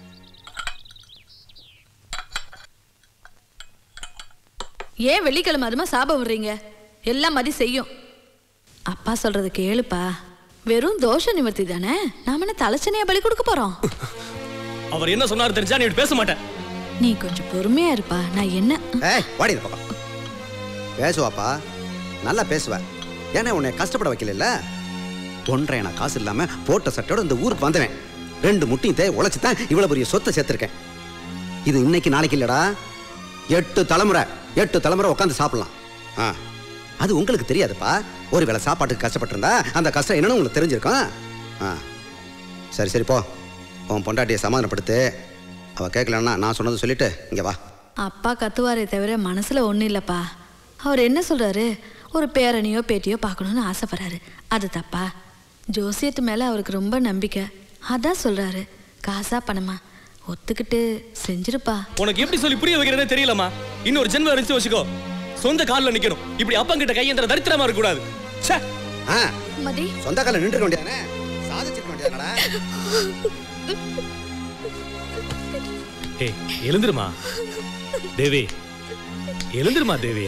ஏன் வெள்ளிக்கிழமை அதுமா சாபம் விடுறீங்க எல்லாம் மதி செய்யும் அப்பா சொல்றது கேளுப்பா வெறும் தோஷ நிவர்த்தி தானே நாம என்ன தலைச்சனையா பலி கொடுக்க போறோம் அவர் என்ன சொன்னாரு தெரிஞ்சா நீ பேச மாட்டேன் நீ கொஞ்சம் பொறுமையா இருப்பா நான் என்ன ஏய் வாடி இந்த பக்கம் பேசுவாப்பா நல்லா பேசுவ ஏன்னா உன்னை கஷ்டப்பட வைக்கல ஒன்றரை நான் காசு இல்லாம போட்ட சட்டையோட இந்த ஊருக்கு வந்தவன் ரெண்டு முட்டையும் தே உழைச்சு தான் இவ்வளவு பெரிய சொத்தை சேர்த்திருக்கேன் இது இன்னைக்கு நாளைக்கு இல்லடா எட்டு தலைமுறை எட்டு தலைமுறை உட்காந்து சாப்பிடலாம் ஆ அது உங்களுக்கு தெரியாதுப்பா ஒரு வேளை சாப்பாட்டுக்கு கஷ்டப்பட்டிருந்தா அந்த கஷ்டம் என்னன்னு உங்களுக்கு தெரிஞ்சிருக்கும் ஆ சரி சரி போ உன் பொண்டாட்டியை சமாதானப்படுத்து அவ கேட்கலன்னா நான் சொன்னதை சொல்லிட்டு இங்க வா அப்பா கத்துவாரே தவிர மனசுல ஒண்ணும் இல்லப்பா அவர் என்ன சொல்றாரு ஒரு பேரனையோ பேட்டியோ பார்க்கணும்னு ஆசைப்படுறாரு அது தப்பா ஜோசியத்து மேல அவருக்கு ரொம்ப நம்பிக்கை அதான் சொல்றாரு காசா பணமா ஒத்துக்கிட்டு செஞ்சிருப்பா உனக்கு எப்படி சொல்லி புரிய வைக்கிறதே தெரியலம்மா இன்னொரு ஜென்மம் இருந்துச்சு வச்சுக்கோ சொந்த கால்ல நிக்கணும் இப்படி அப்பங்கிட்ட கையேந்திர தரித்திரமா இருக்க கூடாது ச்சே ஆ மதி சொந்த கால நின்று வேண்டியதானே சாதிச்சிருக்க வேண்டியது ஏய் எழுந்துருமா தேவி எழுந்துருமா தேவி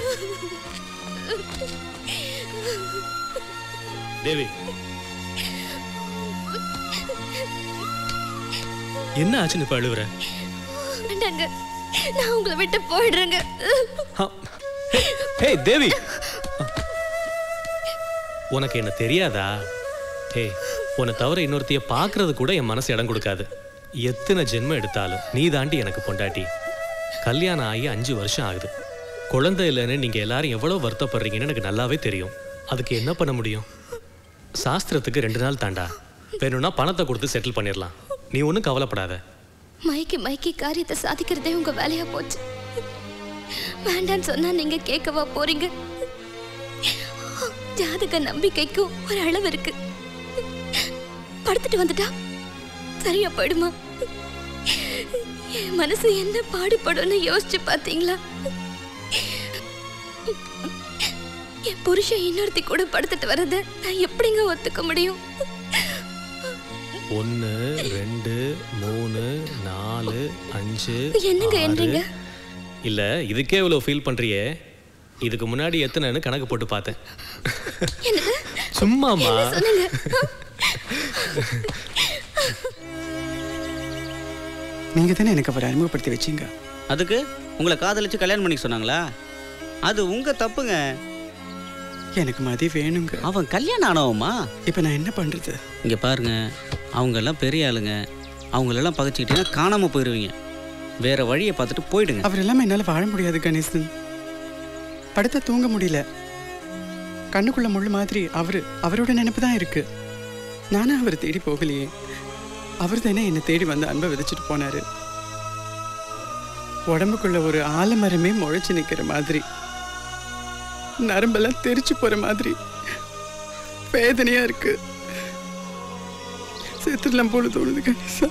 தேவி என்ன ஆச்சுன்னு இப்ப அழுவுற வேண்டாங்க நான் உங்களை விட்டு போயிடுறேங்க ஹே தேவி உனக்கு என்ன தெரியாதா ஹே உன்னை தவிர இன்னொருத்தைய பார்க்கறது கூட என் மனசு இடம் கொடுக்காது எத்தனை ஜென்மம் எடுத்தாலும் நீ தாண்டி எனக்கு பொண்டாட்டி கல்யாணம் ஆகி அஞ்சு வருஷம் ஆகுது குழந்தை இல்லைன்னு நீங்க எல்லாரும் எவ்வளவு வருத்தப்படுறீங்கன்னு எனக்கு நல்லாவே தெரியும் அதுக்கு என்ன பண்ண முடியும் சாஸ்திரத்துக்கு ரெண்டு நாள் தாண்டா வேணும்னா பணத்தை கொடுத்து செட்டில் பண்ணிடலாம் நீ ஒன்றும் கவலைப்படாத மைக்கி மைக்கி காரியத்தை சாதிக்கிறதே உங்க வேலையா போச்சு வேண்டான்னு சொன்னா நீங்க கேட்கவா போறீங்க ஜாதக நம்பிக்கைக்கும் ஒரு அளவு இருக்கு படுத்துட்டு வந்துட்டா சரியா போயிடுமா என் மனசு என்ன பாடுபடும்னு யோசிச்சு பாத்தீங்களா என் புருஷன் இன்னொருத்தி கூட படுத்துட்டு வரத நான் எப்படிங்க ஒத்துக்க முடியும் ஒன்று ரெண்டு மூணு நாலு அஞ்சு என்னங்க ஆறு. என்றீங்க? இல்ல இதுக்கே இவ்வளோ ஃபீல் பண்றியே இதுக்கு முன்னாடி எத்தனைன்னு கணக்கு போட்டு பார்த்தேன் சும்மாமா என்ன சொன்னீங்க நீங்க தானே எனக்கு அவரை அறிமுகப்படுத்தி வச்சீங்க அதுக்கு உங்களை காதலிச்சு கல்யாணம் பண்ணிக்க சொன்னாங்களா அது உங்க தப்புங்க எனக்கு மதி வேணுங்க அவன் கல்யாணம் ஆனவமா இப்போ நான் என்ன பண்றது இங்க பாருங்க அவங்க எல்லாம் பெரிய ஆளுங்க அவங்களெல்லாம் பகைச்சிக்கிட்டீங்கன்னா காணாம போயிடுவீங்க வேற வழியை பார்த்துட்டு போயிடுங்க அவர் இல்லாம என்னால வாழ முடியாது கணேசன் படுத்த தூங்க முடியல கண்ணுக்குள்ள முள்ளு மாதிரி அவரு அவரோட நினைப்பு தான் இருக்கு நானும் அவரை தேடி போகலையே அவர் தானே என்னை தேடி வந்து அன்பை விதைச்சிட்டு போனாரு உடம்புக்குள்ள ஒரு ஆலமரமே முளைச்சு நிக்கிற மாதிரி நரம்பெல்லாம் தெரிச்சு போற மாதிரி வேதனையா இருக்கு செத்துடலாம் போல தோணுது கணேசா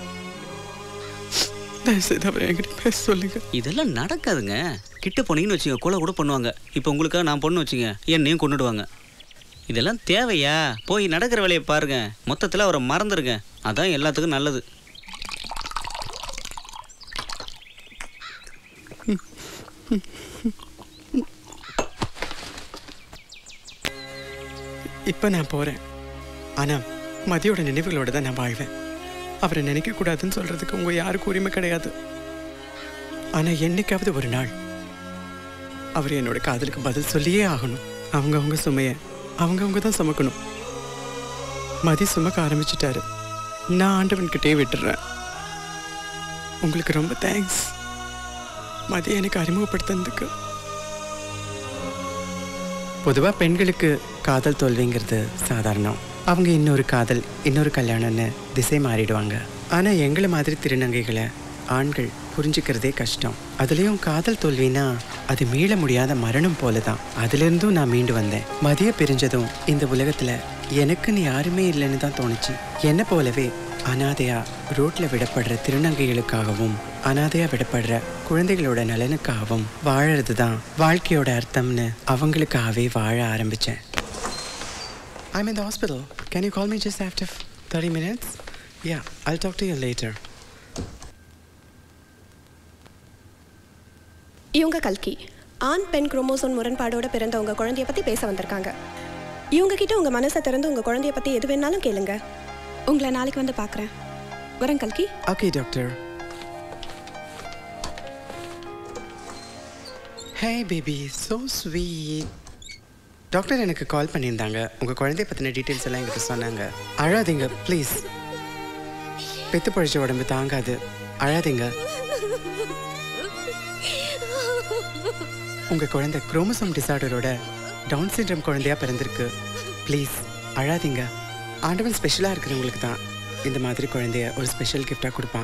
தயவுசெய்து அவரை என்கிட்ட பேச சொல்லுங்க இதெல்லாம் நடக்காதுங்க கிட்ட போனீங்கன்னு வச்சுங்க கொலை கூட பண்ணுவாங்க இப்போ உங்களுக்காக நான் பொண்ணு வச்சுங்க என்னையும் கொண்டுடுவாங்க இதெல்லாம் தேவையா போய் நடக்கிற வேலையை பாருங்க மொத்தத்தில் அவரை மறந்துடுங்க அதான் எல்லாத்துக்கும் நல்லது இப்போ நான் போறேன் ஆனா மதியோட நினைவுகளோட தான் நான் வாழ்வேன் அவரை நினைக்க கூடாதுன்னு சொல்றதுக்கு உங்க யாருக்கும் உரிமை கிடையாது ஆனா என்னைக்காவது ஒரு நாள் அவர் என்னோட காதலுக்கு பதில் சொல்லியே ஆகணும் அவங்க அவங்க சுமைய அவங்க அவங்க தான் சுமக்கணும் மதி சுமக்க ஆரம்பிச்சிட்டாரு நான் ஆண்டவன்கிட்டே விட்டுறேன் உங்களுக்கு ரொம்ப தேங்க்ஸ் மதி எனக்கு அறிமுகப்படுத்தினதுக்கு பொதுவாக பெண்களுக்கு காதல் தோல்விங்கிறது சாதாரணம் அவங்க இன்னொரு காதல் இன்னொரு கல்யாணம்னு திசை மாறிடுவாங்க ஆனால் எங்களை மாதிரி திருநங்கைகளை ஆண்கள் புரிஞ்சுக்கிறதே கஷ்டம் அதுலேயும் காதல் தோல்வினா அது மீள முடியாத மரணம் போல தான் அதுலேருந்தும் நான் மீண்டு வந்தேன் மதிய பிரிஞ்சதும் இந்த உலகத்தில் எனக்குன்னு யாருமே இல்லைன்னு தான் தோணுச்சு என்ன போலவே அனாதையா ரோட்ல விடப்படுற திருநங்கைகளுக்காகவும் அனாதையா விடப்படுற குழந்தைகளோட நலனுக்காகவும் வாழறது தான் வாழ்க்கையோட அர்த்தம்னு அவங்களுக்காகவே வாழ ஆரம்பிச்சேன் I'm in the hospital. Can you call me just after 30 minutes? Yeah, I'll talk to you later. இவங்க கல்கி ஆண் பெண் குரோமோசோன் முரண்பாடோட பிறந்த உங்க குழந்தைய பத்தி பேச வந்திருக்காங்க இவங்க கிட்ட உங்க மனசை திறந்து உங்க குழந்தைய பத்தி எது வேணாலும் கேளுங்க உங்களை நாளைக்கு வந்து பார்க்கறேன் வரேன் கல்கி Okay, doctor. Hey baby, so sweet. Doctor எனக்கு கால் பண்ணியிருந்தாங்க உங்கள் குழந்தைய பற்றின டீட்டெயில்ஸ் எல்லாம் என்கிட்ட சொன்னாங்க அழாதீங்க ப்ளீஸ் பெத்து பழிச்ச உடம்பு தாங்காது அழாதீங்க உங்கள் குழந்தை குரோமோசோம் டிசார்டரோட டவுன் சிண்ட்ரம் குழந்தையா பிறந்திருக்கு ப்ளீஸ் அழாதீங்க ஆண்டவன் ஸ்பெஷலாக இருக்கிறவங்களுக்கு தான் இந்த மாதிரி குழந்தைய ஒரு ஸ்பெஷல் கிஃப்டாக கொடுப்பான்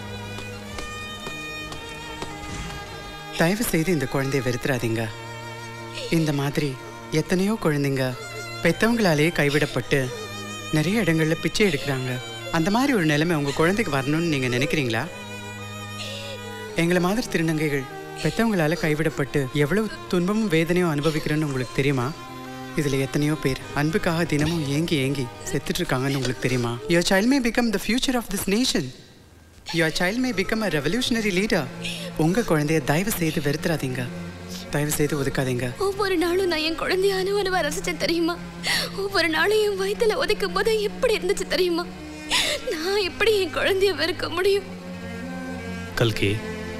தயவு செய்து இந்த குழந்தைய வெறுத்துறாதீங்க இந்த மாதிரி எத்தனையோ குழந்தைங்க பெத்தவங்களாலேயே கைவிடப்பட்டு நிறைய இடங்கள்ல பிச்சை எடுக்கிறாங்க அந்த மாதிரி ஒரு நிலைமை உங்க குழந்தைக்கு வரணும்னு நீங்க நினைக்கிறீங்களா எங்களை மாதிரி திருநங்கைகள் பெத்தவங்களால கைவிடப்பட்டு எவ்வளவு துன்பமும் வேதனையும் அனுபவிக்கிறோன்னு உங்களுக்கு தெரியுமா இதுல எத்தனையோ பேர் அன்புக்காக தினமும் ஏங்கி ஏங்கி செத்துட்டு இருக்காங்கன்னு உங்களுக்கு தெரியுமா your child may become the future of this nation your child may become a revolutionary leader உங்க குழந்தைய தயவு செய்து வெறுத்துறாதீங்க தயவு செய்து ஒதுக்காதீங்க ஒவ்வொரு நாளும் நான் என் குழந்தைய அனுவனுவ ரசிச்சேன் தெரியுமா ஒவ்வொரு நாளும் என் வயித்துல உதைக்கும் போது எப்படி இருந்துச்சு தெரியுமா நான் எப்படி என் குழந்தைய வெறுக்க முடியும் கல்கி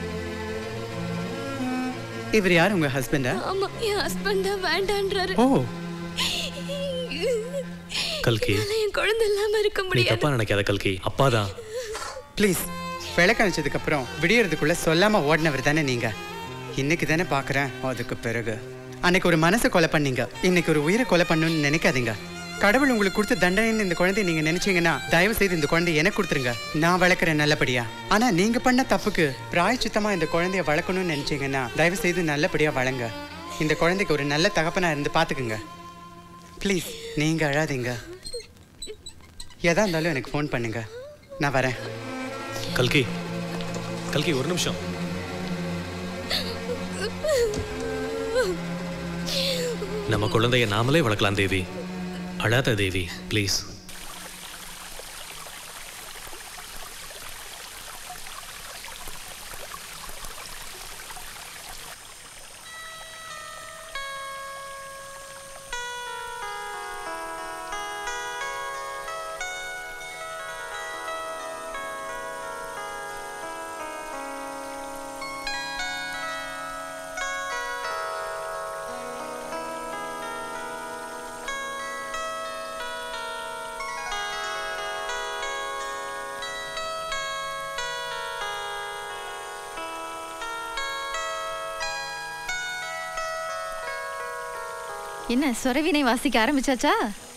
இவர் யார் உங்க ஹஸ்பண்டா ஆமா என் ஹஸ்பண்ட் தான் வேண்டான்றாரு ஓ கல்கி என்னால என் குழந்தை இல்லாம இருக்க நீ முடியாது தப்பா நினைக்காத கல்கி அப்பாதான் ப்ளீஸ் விளக்கணிச்சதுக்கு அப்புறம் விடியறதுக்குள்ள சொல்லாம ஓடினவர் தானே நீங்க இன்னைக்கு தானே பாக்குறேன் அதுக்கு பிறகு அன்னைக்கு ஒரு மனசை கொலை பண்ணீங்க இன்னைக்கு ஒரு உயிரை கொலை பண்ணணும்னு நினைக்காதீங்க கடவுள் உங்களுக்கு கொடுத்த தண்டனைன்னு இந்த குழந்தைய நீங்க நினைச்சீங்கன்னா தயவு செய்து இந்த குழந்தைய எனக்கு கொடுத்துருங்க நான் வளர்க்குறேன் நல்லபடியா ஆனா நீங்க பண்ண தப்புக்கு பிராயச்சித்தமா இந்த குழந்தைய வளர்க்கணும்னு நினைச்சீங்கன்னா தயவு செய்து நல்லபடியா வளங்க இந்த குழந்தைக்கு ஒரு நல்ல தகப்பனா இருந்து பாத்துக்குங்க ப்ளீஸ் நீங்க அழாதீங்க எதா இருந்தாலும் எனக்கு ஃபோன் பண்ணுங்க நான் வரேன் கல்கி கல்கி ஒரு நிமிஷம் நம்ம குழந்தைய நாமளே வளர்க்கலாம் தேவி அழாத தேவி ப்ளீஸ் என்ன சொரவினை வாசிக்க ஆரம்பிச்சாச்சா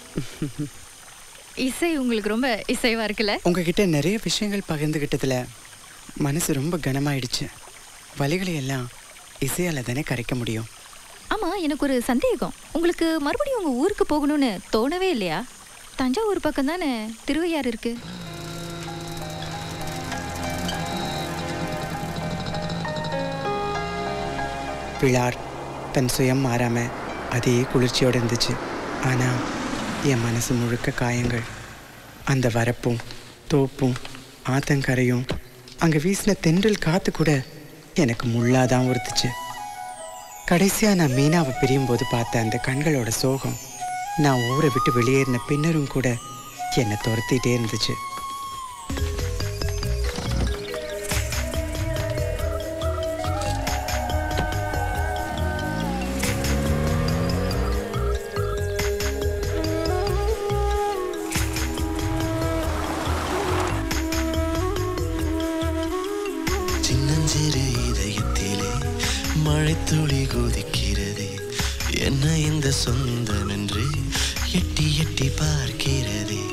இசை உங்களுக்கு ரொம்ப இசைவா இருக்குல்ல உங்ககிட்ட நிறைய விஷயங்கள் பகிர்ந்துகிட்டதுல மனசு ரொம்ப கனமாயிடுச்சு வலிகளை எல்லாம் இசையால தானே கரைக்க முடியும் ஆமா எனக்கு ஒரு சந்தேகம் உங்களுக்கு மறுபடியும் உங்க ஊருக்கு போகணும்னு தோணவே இல்லையா தஞ்சாவூர் பக்கம் தானே திருவையாறு இருக்கு பிளார் தன் சுயம் மாறாம அதே குளிர்ச்சியோடு இருந்துச்சு ஆனா என் மனசு முழுக்க காயங்கள் அந்த வரப்பும் தோப்பும் ஆத்தங்கரையும் அங்க வீசின தென்றல் காத்து கூட எனக்கு முள்ளாதான் உறுத்துச்சு கடைசியா நான் மீனாவை பிரியும் போது பார்த்த அந்த கண்களோட சோகம் நான் ஊரை விட்டு வெளியேறின பின்னரும் கூட என்னை துரத்திட்டே இருந்துச்சு சின்னஞ்சிறு இதயத்திலே மழைத்துளி கொதிக்கிறதே என்ன இந்த சொந்தம் என்று எட்டி எட்டி பார்க்கிறதே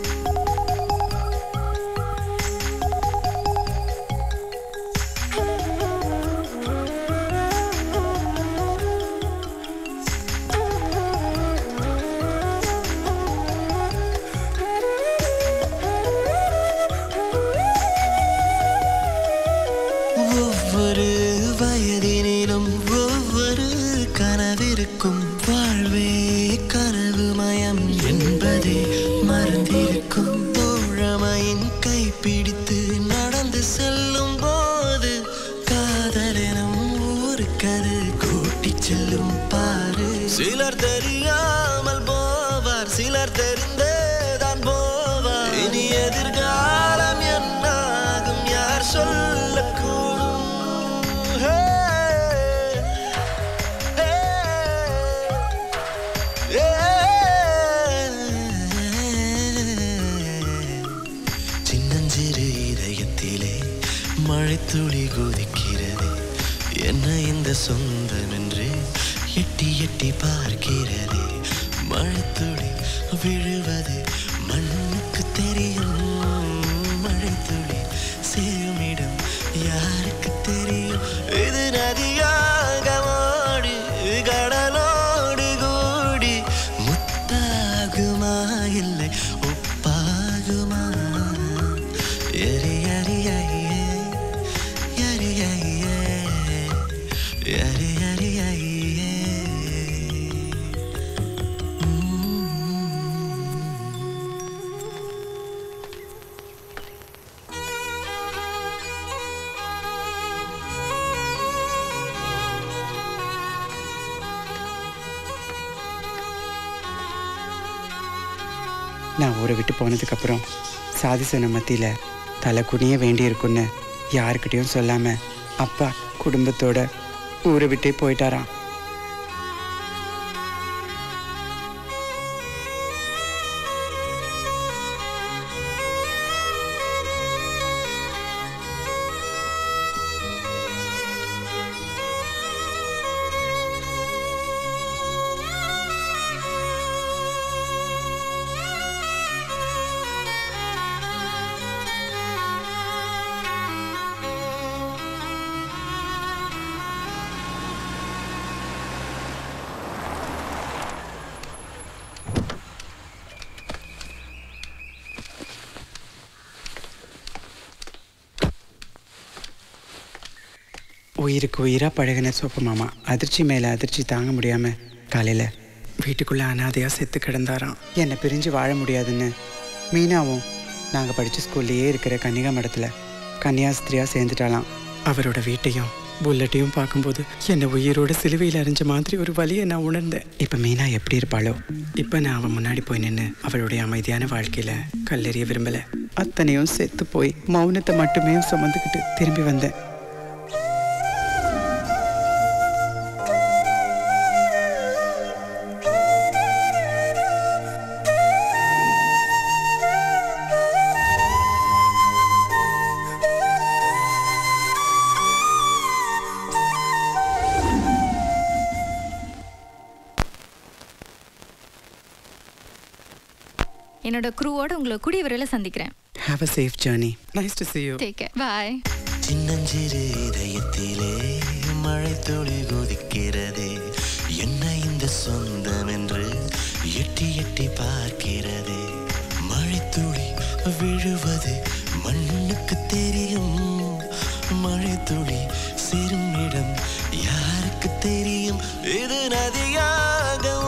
ஒவ்வொரு வயதினிலும் ஒவ்வொரு கனவிருக்கும் வாழ்வே கனவுமயம் என்பதே மறந்திருக்கும் தோழமையின் கைப்பிடித்து நடந்து செல்லும் போது காதலெனும் ஊருக்கது கூட்டிச் செல்லும் பாரு சிலர் தெரியாமல் போவார் சிலர் தெரிந்தே தான் போவார் இனி எதிர்காலம் என்னாகும் யார் சொல்லக்கூடும் ஹே, ஹே, ஹே. சின்னஞ்சிறு இதயத்திலே மழைத்துளி கொதிக்கிறது என்ன இந்த சொந்தம் என்று எட்டி எட்டி பார்க்கிறதே மழைத்துளி விழுவது மண்ணுக்கு தெரியும் மழைத்துளி சேருமிடம் யாருக்கு தெரியும் இது நதியாக ஓடி கடலோடு கூடி முத்தாகுமா இல்லை ஒப்பாகுமா எரி எரி ஐயே எரி ஐயே எரி எரி ஐயே நான் ஊரை விட்டு போனதுக்கப்புறம் சாதி சன மத்தியில் தலை குனிய வேண்டியிருக்குன்னு யாருக்கிட்டேயும் சொல்லாம அப்பா குடும்பத்தோட ஊரை விட்டே போயிட்டாராம் உயிருக்கு உயிராக பழகின சோப்பு மாமா அதிர்ச்சி மேலே அதிர்ச்சி தாங்க முடியாமல் காலையில் வீட்டுக்குள்ளே அனாதையாக செத்து கிடந்தாராம் என்னை பிரிஞ்சு வாழ முடியாதுன்னு மீனாவும் நாங்கள் படித்த ஸ்கூல்லையே இருக்கிற கன்னிகா மடத்தில் கன்னியாஸ்திரியாக சேர்ந்துட்டாலாம் அவரோட வீட்டையும் புல்லட்டையும் பார்க்கும்போது என்னை உயிரோட சிலுவையில் அரைஞ்ச மாதிரி ஒரு வலியை நான் உணர்ந்தேன் இப்போ மீனா எப்படி இருப்பாளோ இப்போ நான் அவன் முன்னாடி போய் நின்று அவளுடைய அமைதியான வாழ்க்கையில் கல்லெறிய விரும்பலை அத்தனையும் செத்து போய் மௌனத்தை மட்டுமே சுமந்துக்கிட்டு திரும்பி வந்தேன் என்னோட குரூவோட உங்களை கூடிய விரைவில் சந்திக்கிறேன் Have a safe journey. Nice to see you. Take care bye சின்னஞ்சிறு இதயத்திலே மழை துளி கொதிக்கிறதே என்ன இந்த சொந்தம் என்று எட்டி எட்டி பார்க்கிறதே மழை துளி விழுவது மண்ணுக்கு தெரியும் மழை துளி சேரும் இடம் யாருக்கு தெரியும் இது நதியாக